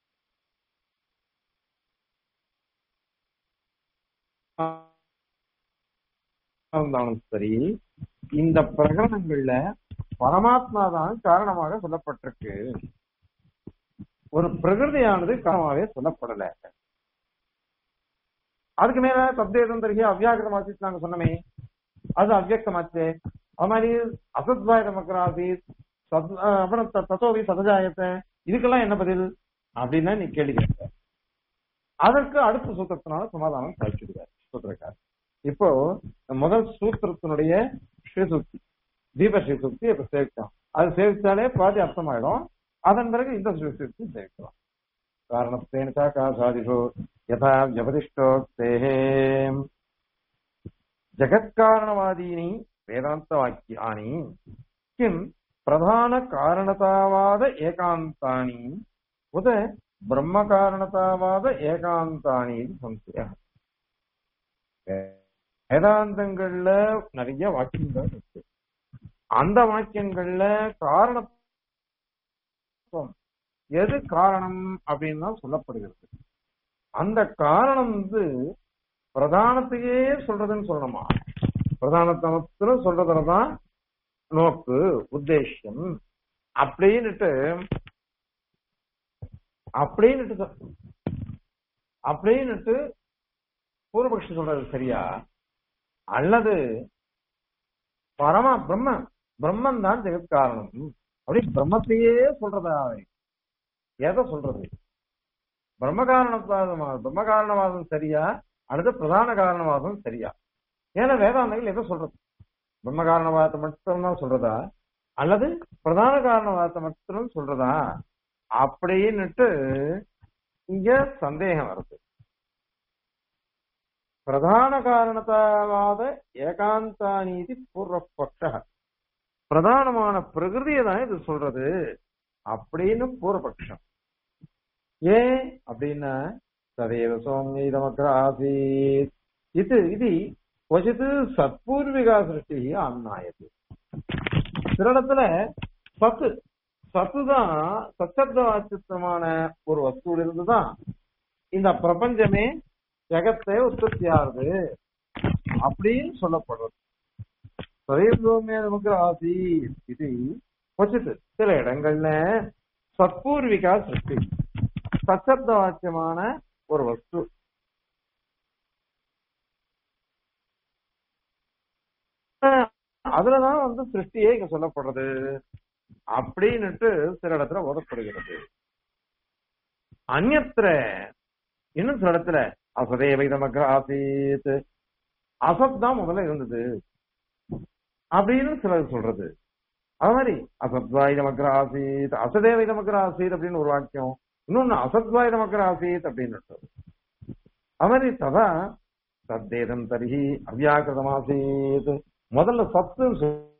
இருந்தாலும் சரி இந்த பிரகரணங்கள்ல பரமாத்மா தான் காரணமாக சொல்லப்பட்டிருக்கு ஒரு பிரகிருதியானது காரணமாகவே சொல்லப்படல அதுக்கு மேல தத்வேதம் தருகி அவ்யாகிரமாச்சு நாங்க சொன்னமே அது அவ்யக்தமாச்சு அது மாதிரி அசத்வாய நமக்கராசி சத் அஹ் அப்புறம் த- தத்தோவி சதஜாயத்தை இதுக்கெல்லாம் என்ன பதில் அப்படின்னா நீ கேள்வி கேட்க அதற்கு அடுத்த சூத்திரத்தினால சமாதானம் சாதிச்சிடுவார் சூத்திரக்கார் இப்போ முதல் சூத்திரத்தினுடைய ஸ்ரீசுக்தி தீப ஸ்ரீசுக்தி இப்ப சேவிச்சோம் அது சேவிச்சாலே பாதி அர்த்தமாயிடும் அதன் பிறகு இந்த ஸ்ரீசுக்தி சேவிக்கலாம் காரணத்தேன சாகாசாதிஷு யதா வியபதிஷ்டோக்தேஹே ஜகத்காரணவாதீனி வேதாந்த வாக்கியானி கிம் பிரதான காரணதாவாத ஏகாந்தானி உத பிரம்ம காரணதாவாத ஏகாந்தானி இது சம்சய வேதாந்தங்கள்ல நிறைய வாக்கியங்கள் இருக்கு அந்த வாக்கியங்கள்ல காரணத்துவம் எது காரணம் அப்படின்னு தான் சொல்லப்படுகிறது அந்த காரணம் வந்து பிரதானத்தையே சொல்றதுன்னு சொல்லணுமா பிரதானத்தமத்துல சொல்றதுலதான் நோக்கு உத்தேசியம் அப்படின்னுட்டு அப்படின்னுட்டு சொ- அப்படின்னுட்டு பூர்வபக்ஷி சொல்றது சரியா அல்லது பரமா பிரம்ம பிரம்மன் தான் ஜெகத் காரணம் அப்படி பிரம்மத்தையே சொல்றதா அவன்? எதை சொல்றது பிரம்ம காரணவாதம் பிரம்ம காரணவாதம் சரியா அல்லது பிரதான காரணவாதம் சரியா ஏன்னா வேதாந்தங்கள் எதை சொல்றது பிரம்ம காரணவாதத்தை மட்டும்தான் சொல்றதா அல்லது பிரதான காரணவாதத்தை மட்டும் சொல்றதா அப்படின்னுட்டு இங்க சந்தேகம் வருது பிரதான காரணத்தாவாத ஏகாந்தானீதி பூர்வபக்ஷ பிரதானமான பிரகிருதியை தான் இது சொல்றது அப்படின்னு பூர்வபக்ஷம் ஏன் அப்படின்னா ததேவ சோம்யதமக்ர ஆசீத் இது இது கொச்சித்து சத்பூர்விகா சிருஷ்டி அந்நாயது சில இடத்துல சத்து சத்து தான் சச்சப்த வாச்சித்தமான ஒரு வஸ்துல இருந்துதான் இந்த பிரபஞ்சமே ஜெகத்தை உற்பத்தி ஆகுது அப்படின்னு சொல்லப்படுறது சதேவமே நமக்கு ஆசி இது கொச்சித்து சில இடங்கள்ல சத்பூர்விகா சிருஷ்டி சச்சப்த வாக்கியமான ஒரு வஸ்து அதுலதான் வந்து சிருஷ்டியே இங்க சொல்லப்படுறது அப்படின்னுட்டு சில இடத்துல ஓதப்படுகிறது அந்நத்திர இன்னும் சில இடத்துல அசதேவை நமக்கு ஆசீத் அசத் தான் முதல்ல இருந்தது அப்படின்னு சிலர் சொல்றது அது மாதிரி அசத்வாய் நமக்கு ஆசீத் அசதேவை நமக்கு ஆசீத் அப்படின்னு ஒரு வாக்கியம் இன்னொன்னு அசத்வாய் நமக்கு ஆசீத் அப்படின்னு அது மாதிரி ததா சத்தேதம் தரிஹி அவ்யாக்கிருதமாசீத் முதல்ல சத்துன்னு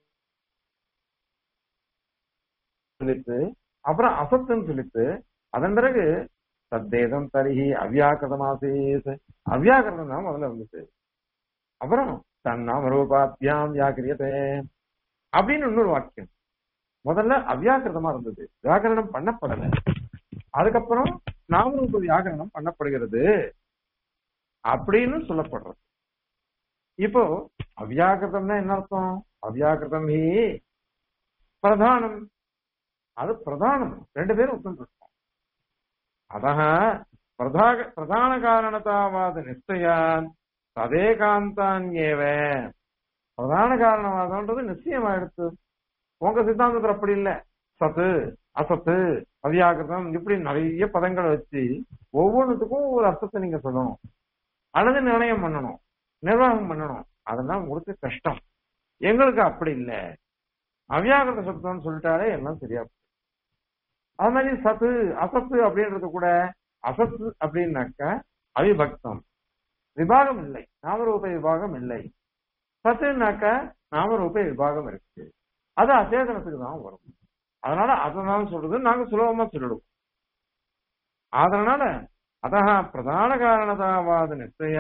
சொல்லிட்டு அப்புறம் அசத்துன்னு சொல்லிட்டு அதன் பிறகு சத்தேதம் தரிஹி அவ்யாக்கிருதமாசீத் அவ்யாக்கிருதம் தான் முதல்ல இருந்துச்சு அப்புறம் தன்னாம ரூபாத்தியாம் வியாக்கிரியதே அப்படின்னு இன்னொரு வாக்கியம் முதல்ல அவ்யாக்கிருதமா இருந்தது வியாக்கரணம் பண்ணப்படல அதுக்கப்புறம் நாமரூப வியாக்கரணம் பண்ணப்படுகிறது அப்படின்னு சொல்லப்படுறது இப்போ அவ்யாக்கிருதம்னா என்ன அர்த்தம் அவ்யாக்கிருதம் ஹி பிரதானம் அது பிரதானம் ரெண்டு பேரும் ஒத்துருக்கோம் அத பிரதாக பிரதான காரணத்தாவாத நிச்சயான் ததேகாந்தான் ஏவ பிரதான காரணவாதம்ன்றது நிச்சயமா எடுத்து உங்க சித்தாந்தத்துல அப்படி இல்ல சத்து அசத்து அவ்யாகிருதம் இப்படி நிறைய பதங்களை வச்சு ஒவ்வொன்றுத்துக்கும் ஒரு அர்த்தத்தை நீங்க சொல்லணும் அல்லது நிர்ணயம் பண்ணணும் நிர்வாகம் பண்ணணும் அதெல்லாம் உங்களுக்கு கஷ்டம் எங்களுக்கு அப்படி இல்லை அவ்யாகிருத சப்தம்னு சொல்லிட்டாலே எல்லாம் சரியா போகும். அது மாதிரி சத்து அசத்து அப்படின்றது கூட அசத்து அப்படின்னாக்க அவிபக்தம் விபாகம் இல்லை நாமரூப விபாகம் இல்லை சத்துனாக்க நாமரூப விபாகம் இருக்கு அது அச்சேதனத்துக்கு தான் வரும் அதனால அதனால சொல்றது நாங்க சுலபமா சொல்லிடுவோம் அதனால அத பிரதான காரணதாவாத நிச்சய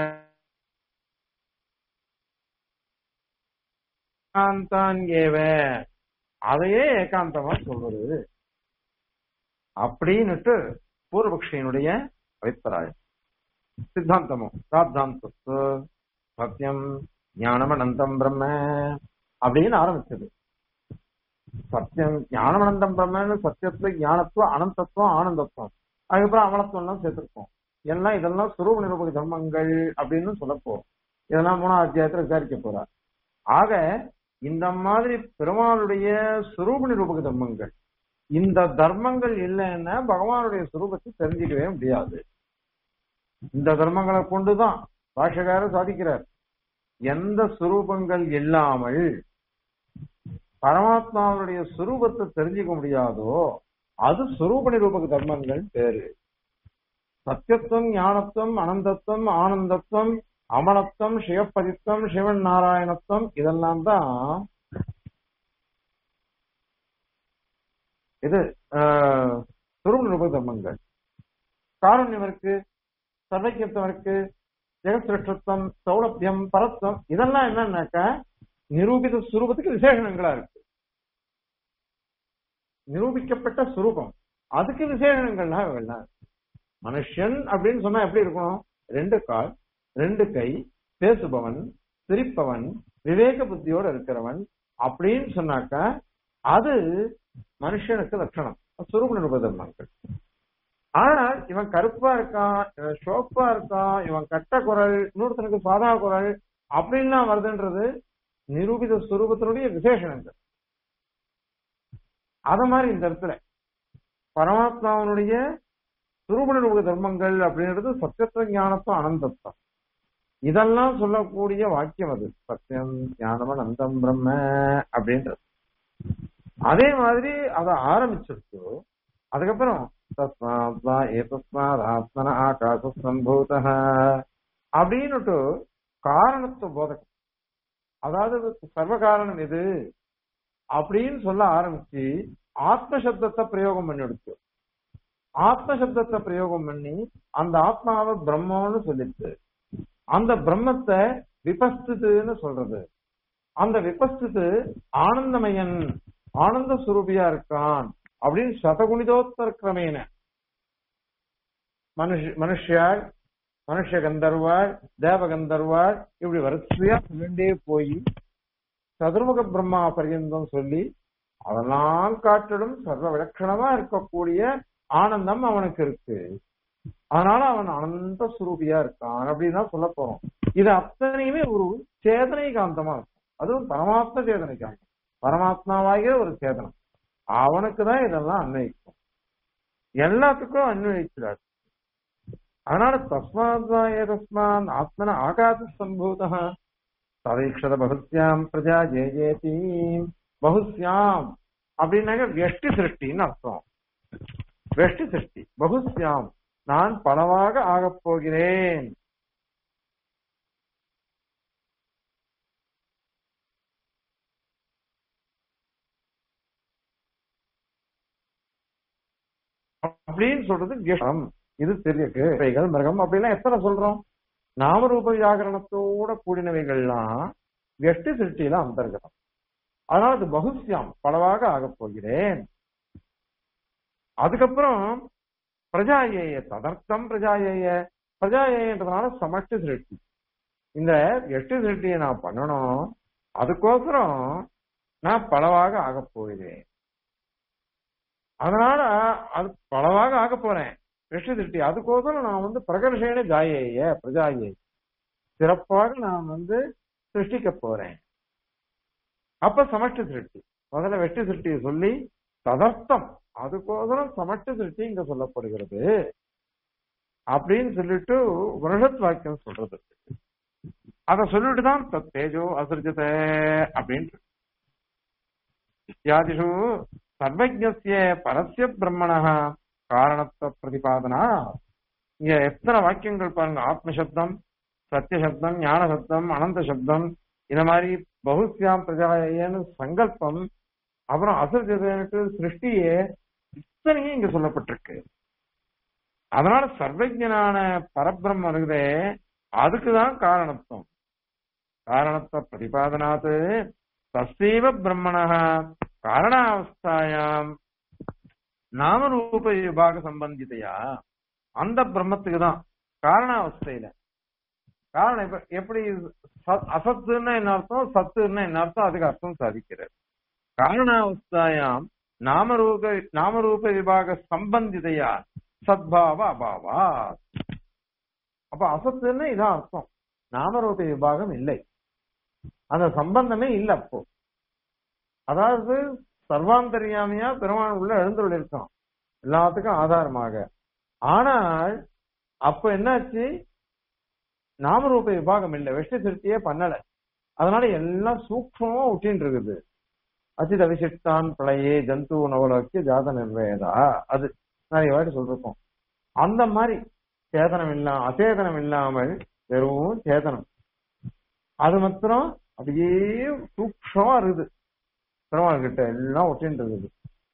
ஏகாந்தான் ஏவ அதையே ஏகாந்தமா சொல்றது அப்படின்னுட்டு பூர்வபக்ஷியினுடைய அபிப்பிராயம் சித்தாந்தமும் சாத்தாந்தத்து சத்தியம் ஞானம் அனந்தம் பிரம்ம அப்படின்னு ஆரம்பிச்சது சத்தியம் ஞானம் அனந்தம் பிரம்மன்னு சத்தியத்துல ஞானத்துவம் அனந்தத்துவம் ஆனந்தத்துவம் அதுக்கப்புறம் அமலத்துவம் எல்லாம் சேர்த்திருக்கோம் எல்லாம் இதெல்லாம் சுரூப நிரூபக தர்மங்கள் அப்படின்னு சொல்ல போறோம் இதெல்லாம் மூணாவது அத்தியாயத்துல விசாரிக்க போறார் ஆக இந்த மாதிரி பெருமாளுடைய சுரூப நிரூபக தர்மங்கள் இந்த தர்மங்கள் இல்லைன்னா பகவானுடைய சுரூபத்தை தெரிஞ்சுக்கவே முடியாது இந்த தர்மங்களை கொண்டுதான் பாஷகாரர் சாதிக்கிறார் எந்த சுரூபங்கள் இல்லாமல் பரமாத்மாவுடைய சுரூபத்தை தெரிஞ்சுக்க முடியாதோ அது சுரூப நிரூபக தர்மங்கள் பேரு சத்தியத்துவம் ஞானத்துவம் அனந்தத்துவம் ஆனந்தத்துவம் அமலத்துவம் சிவப்பதித்துவம் சிவன் நாராயணத்துவம் இதெல்லாம் தான் இது ஆஹ், சுரூப நிரூபக தர்மங்கள் காரண்யம் இருக்கு சர்வக்கியத்துவம் இருக்கு ஜெகசிருஷ்டத்துவம் சௌலபியம் பரத்துவம் இதெல்லாம் என்னன்னாக்கா நிரூபித சுரூபத்துக்கு விசேஷணங்களா இருக்கு நிரூபிக்கப்பட்ட சுரூபம் அதுக்கு விசேஷணங்கள்லாம் இவைகள்லாம் இருக்கு. மனுஷன் அப்படின்னு சொன்னா எப்படி இருக்கணும் ரெண்டு கால் ரெண்டு கை பேசுபவன் சிரிப்பவன் விவேக புத்தியோட இருக்கிறவன் அப்படின்னு சொன்னாக்கா அது மனுஷனுக்கு லட்சணம் சுரூப நிருபதர்மங்கள் ஆனால் இவன் கருப்பா இருக்கான் இவன் சோப்பா இருக்கான் இவன் கட்ட குரல் இன்னொருத்தனுக்கு சாதா குரல் அப்படின்லாம் வருதுன்றது நிரூபித சுரூபத்தினுடைய விசேஷணங்கள் அத மாதிரி இந்த இடத்துல பரமாத்மாவனுடைய சுரூப நிரூபக தர்மங்கள் அப்படின்றது சத்தியத்துவ ஞானத்துவம் அனந்தத்துவம் இதெல்லாம் சொல்லக்கூடிய வாக்கியம் அது சத்தியம் ஞானம் அனந்தம் பிரம்ம அப்படின்றது அதே மாதிரி அதை ஆரம்பிச்சிருக்கு அதுக்கப்புறம் தஸ்மாத்மா ஏதஸ்மாத் ஆத்மன ஆகாச சம்பூத அப்படின்னுட்டு காரணத்துவ போதகம் அதாவது சர்வ காரணம் எது அப்படின்னு சொல்ல ஆரம்பிச்சு ஆத்ம சப்தத்தை பிரயோகம் பண்ணி எடுத்து ஆத்ம சப்தத்தை பிரயோகம் பண்ணி அந்த ஆத்மாவை பிரம்மம்னு சொல்லிட்டு அந்த பிரம்மத்தை விபஸ்தித்துன்னு சொல்றது அந்த விபஸ்தித்து ஆனந்தமயன் ஆனந்த சுரூபியா இருக்கான் அப்படின்னு சதகுணிதோத்தர கிரமேன மனுஷ மனுஷியாள் மனுஷ கந்தர்வாள் தேவ கந்தர்வாள் இப்படி வரிசையா சொல்லிண்டே போய் சதுர்முக பிரம்மா பரியந்தம் சொல்லி அதனால் காட்டிலும் சர்வ விலட்சணமா இருக்கக்கூடிய ஆனந்தம் அவனுக்கு இருக்கு அதனால அவன் அனந்த சுரூபியா இருக்கான் அப்படின்னு தான் சொல்ல போறோம் இது அத்தனையுமே ஒரு சேதனை காந்தமா இருக்கும் அதுவும் பரமாத்ம சேதனை காந்தம் பரமாத்மாவாகிய ஒரு சேதனம் அவனுக்கு தான் இதெல்லாம் அன்வயிக்கும் எல்லாத்துக்கும் அன்வயிக்கிறார் அதனால தஸ்மாத்வாய தஸ்மான் ஆத்மன ஆகாச சம்பூத ததீக்ஷத பகுஸ்யாம் பிரஜா ஜே ஜேதி பகுஸ்யாம் அப்படின்னாக்க வெஷ்டி சிருஷ்டின்னு அர்த்தம் வெஷ்டி சிருஷ்டி பகுஸ்யாம் நான் பலவாக ஆகப் போகிறேன் அப்படின்னு சொல்றது விஷம் இது தெரியுது இவைகள் மிருகம் அப்படிலாம் எத்தனை சொல்றோம் நாமரூப வியாகரணத்தோட கூடினவைகள்லாம் வெஷ்டி சிருஷ்டியில அந்தர்கதம் அதனால அது பகுஸ்யாம் பலவாக ஆகப் போகிறேன் அதுக்கப்புறம் பிரஜாயேய ததர்த்தம் பிரஜாயேய பிரஜாயேயன்றதுனால சமஷ்டி சிருஷ்டி இந்த எட்டு சிருஷ்டியை நான் பண்ணணும் அதுக்கோசரம் நான் பலவாக ஆகப் போகிறேன் அதனால அது பலவாக ஆக போறேன் வெற்றி திருஷ்டி அதுக்கோசரம் நான் வந்து பிரகர்ஷேன ஜாயேய பிரஜாயே சிறப்பாக நான் வந்து சிருஷ்டிக்க போறேன் அப்ப சமஷ்டி திருஷ்டி முதல்ல வெற்றி திருஷ்டியை சொல்லி ததர்த்தம் அதுக்கோசரம் சமஷ்டி திருஷ்டி இங்க சொல்லப்படுகிறது அப்படின்னு சொல்லிட்டு உபனிஷத் வாக்கியம் சொல்றது அத சொல்லிட்டு தான் தத் தேஜோ அசிருஜத அப்படின்னு இத்தியாதிஷு சர்வஜ்ய பரஸ்ய பிரம்மண காரணத்துவ பிரதிபாதனா இங்க எத்தனை வாக்கியங்கள் பாருங்க ஆத்மசப்தம் சத்தியசப்தம் ஞான சப்தம் அனந்த சப்தம் இந்த மாதிரி பகுஸ்யாம் பிரஜாயன்னு சங்கல்பம் அப்புறம் அசர்ஜதனுக்கு சிருஷ்டியே இத்தனையும் இங்க சொல்லப்பட்டிருக்கு அதனால சர்வஜனான பரபிரம்ம இருக்குதே அதுக்குதான் காரணத்துவம் காரணத்துவ பிரதிபாதனாத்து தசைவ பிரம்மண காரணாவஸ்தாயாம் நாமரூப விபாக சம்பந்திதையா அந்த பிரம்மத்துக்கு தான் காரணாவஸ்தையில காரணம் இப்ப எப்படி சத்- அசத்துன்னா என்ன அர்த்தம் சத்துன்னா என்ன அர்த்தம் அதுக்கு அர்த்தம் சாதிக்கிறது காரணாவஸ்தாயாம் நாமரூப நாமரூப விபாக சம்பந்திதையா சத்பாவ அபாவா அப்ப அசத்துன்னா இதான் அர்த்தம் நாமரூப விபாகம் இல்லை அந்த சம்பந்தமே இல்லை அப்போ அதாவது சர்வாந்தரியாமையா பெருமாள் உள்ள எழுந்துள்ள இருக்கான் எல்லாத்துக்கும் ஆதாரமாக ஆனால் அப்ப என்னாச்சு நாமரூப விபாகம் இல்லை வெஷ்டி திருப்தியே பண்ணல அதனால எல்லாம் சூக்ஷமா விட்டின்னு இருக்குது அச்சித் அவிசிஷ்டான் பிழையே ஜந்து நவலோக்கிய ஜாத நிர்வேதா அது நிறைய வாட்டி சொல்லிருக்கோம் அந்த மாதிரி சேதனம் இல்லாம அச்சேதனம் இல்லாமல் வெறும் சேதனம் அது மாத்திரம் அப்படியே சூக்ஷமா இருக்குது பெருமாள் கிட்ட எல்லாம் ஒட்டின்னு இருக்குது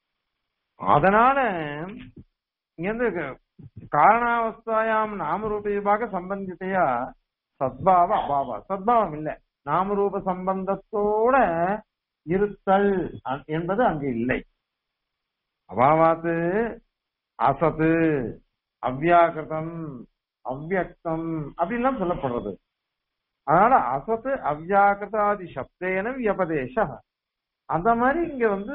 அதனால இங்க இருந்து காரணாவஸ்தாயாம் நாமரூப விபாக சம்பந்தித்தையா சத்பாவ அபாவா சத்பாவம் இல்ல நாமரூப சம்பந்தத்தோட இருத்தல் அ- என்பது அங்கு இல்லை அபாவாத்து அசத்து அவ்யாகிருதம் அவ்யக்தம் அப்படின்லாம் சொல்லப்படுறது அதனால அசத்து அவ்யாகிருதாதி சப்தேன வியபதேச அந்த மாதிரி இங்க வந்து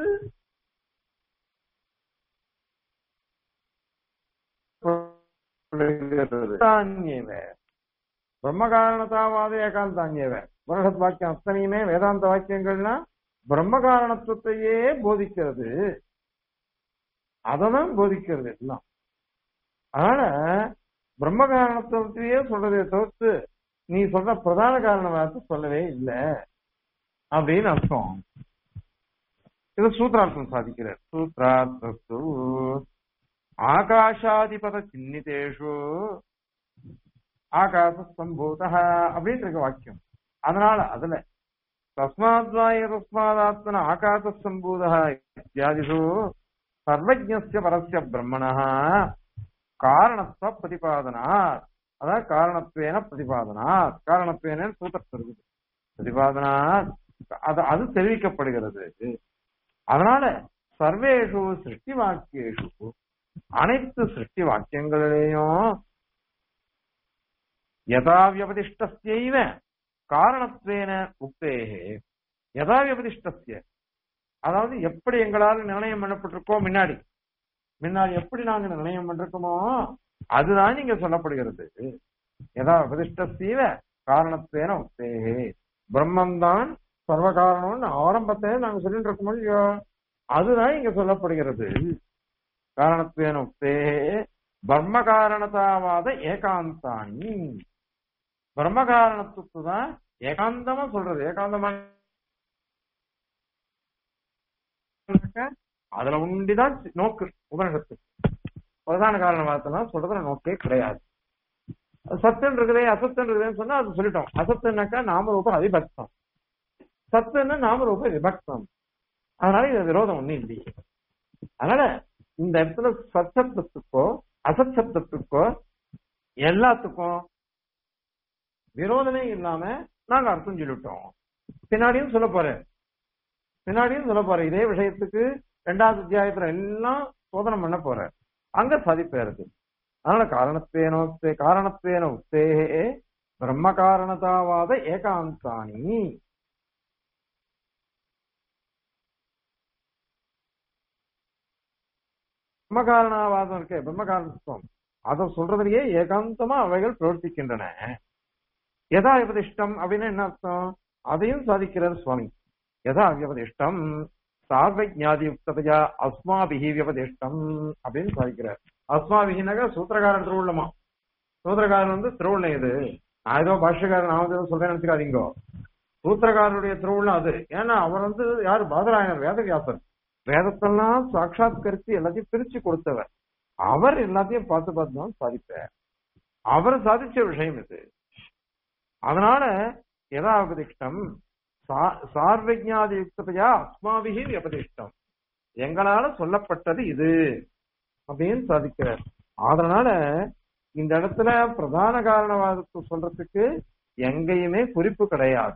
தானியவ பிரம்ம காரணத்தாவாத ஏகாந்தானியவ உபனிஷத் வாக்கியம் அத்தனையுமே வேதாந்த வாக்கியங்கள்னா பிரம்ம காரணத்துவத்தையே போதிக்கிறது அததான் போதிக்கிறது எல்லாம் அதனால பிரம்ம காரணத்துவத்தையே சொல்றதே தவிர்த்து நீ சொல்ற பிரதான காரணம் சொல்லவே இல்லை அப்படின்னு அர்த்தம் இது சூத்ரார்த்தம் சாதிக்கிறார் சூத்ரார்த்தஸ்து ஆகாஷாதிபத சின்னிதேஷு ஆகாச சம்பூத அப்படின்னு இருக்க வாக்கியம் அதனால அதுல தஸ்மாத்வாய தஸ்மாதாத்மன ஆகாச சம்பூத இத்தியாதிஷு சர்வஜ்ஞஸ்ய பரஸ்ய பிரம்மண காரணத்துவ பிரதிபாதனாத் அதாவது காரணத்துவேன பிரதிபாதனாத் காரணத்துவேன சூத்திரத்தில் இருக்குது பிரதிபாதனாத் அது அது தெரிவிக்கப்படுகிறது அதனால சர்வேஷு சிருஷ்டி வாக்கியேஷு அனைத்து சிருஷ்டி வாக்கியங்களிலேயும் யதா வியபதிஷ்டஸ்யைவ காரணத்வேன உக்தேகே யதா விபதிஷ்டத்திய அதாவது எப்படி எங்களால் நிர்ணயம் பண்ணப்பட்டிருக்கோ முன்னாடி முன்னாடி எப்படி நாங்க நிர்ணயம் பண்ணிருக்கோமோ அதுதான் இங்க சொல்லப்படுகிறது யதா விபதிஷ்டத்தீவ காரணத்தேன உத்தேகே பிரம்மந்தான் சர்வ காரணம்னு ஆரம்பத்தை நாங்க சொல்லிட்டு இருக்கோமோ இல்லையோ அதுதான் இங்க சொல்லப்படுகிறது காரணத்துவேன உக்தேகே பிரம்ம காரணத்தாவாத ஏகாந்தானி பிரம்ம காரணத்துக்கு தான் ஏகாந்தமா சொல்றது ஏகாந்தமா அதுல உண்டிதான் நோக்கு உபனிஷத்து பிரதான காரணவாதத்தெல்லாம் சொல்றதுல நோக்கே கிடையாது சத்துன்னு இருக்குதே அசத்துன்னு இருக்குதுன்னு சொன்னா அது சொல்லிட்டோம் அசத்துனாக்கா நாமரூபம் அதிபக்தம் சத்துன்னா நாமரூப விபக்தம் அதனால இது விரோதம் ஒண்ணும் இல்லையே அதனால இந்த இடத்துல சச்சப்தத்துக்கோ அசத் சப்தத்துக்கோ எல்லாத்துக்கும் விரோதமே இல்லாம நாங்க அர்த்தம் சொல்லிட்டோம் பின்னாடியும் சொல்ல போறேன் பின்னாடியும் சொல்ல போறேன் இதே விஷயத்துக்கு ரெண்டாவது அத்தியாயத்துல எல்லாம் சோதனை பண்ண போறேன் அங்க சாதிப்பேறது அதனால காரணத்தேன உக்தே காரணத்தேன உக்தேகே பிரம்ம காரணதாவாத ஏகாந்தானி பிரம்ம காரணவாதம் இருக்கே பிரம்ம காரணத்துவம் அதை சொல்றதுலயே ஏகாந்தமா அவைகள் பிரவர்த்திக்கின்றன எதா விபதிஷ்டம் அப்படின்னு என்ன அர்த்தம் அதையும் சாதிக்கிறார் சுவாமி எதா வியபதிஷ்டம் சார்வஜாதி யுக்ததையா அஸ்மாபிகி வியபதிஷ்டம் அப்படின்னு சாதிக்கிறார் அஸ்மாபிகினாக சூத்திரகாரன் திருவுள்ளமா சூத்திரகாரன் வந்து திருவுள்ளம் இது நான் ஏதோ பாஷ்யக்காரன் நான் வந்து ஏதோ சொல்றேன் நினைச்சுக்காதீங்க சூத்திரகாரனுடைய திருவுள்ளம் அது ஏன்னா அவர் வந்து யாரு பாதராயனர் வேதவியாசர் வேதத்தெல்லாம் சாட்சாத்கரித்து எல்லாத்தையும் பிரிச்சு கொடுத்தவர் அவர் எல்லாத்தையும் பார்த்து பார்த்து தான் சாதிப்பார் அவர் சாதிச்ச விஷயம் இது அதனால எதா உபதிஷ்டம் சார்வஜாதி யுக்ததையா அஸ்மாபிகி வியபதிஷ்டம் எங்களால சொல்லப்பட்டது இது அப்படின்னு சாதிக்கிறார் அதனால இந்த இடத்துல பிரதான காரணவாதத்தை சொல்றதுக்கு எங்கேயுமே குறிப்பு கிடையாது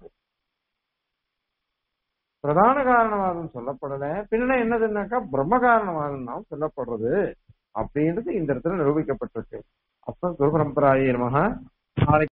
பிரதான காரணவாதம் சொல்லப்படல பின்ன என்னதுன்னாக்கா பிரம்ம காரணவாதம் தான் சொல்லப்படுறது அப்படின்றது இந்த இடத்துல நிரூபிக்கப்பட்டிருக்கு அப்ப குரு பரம்பராய நமக நாளைக்கு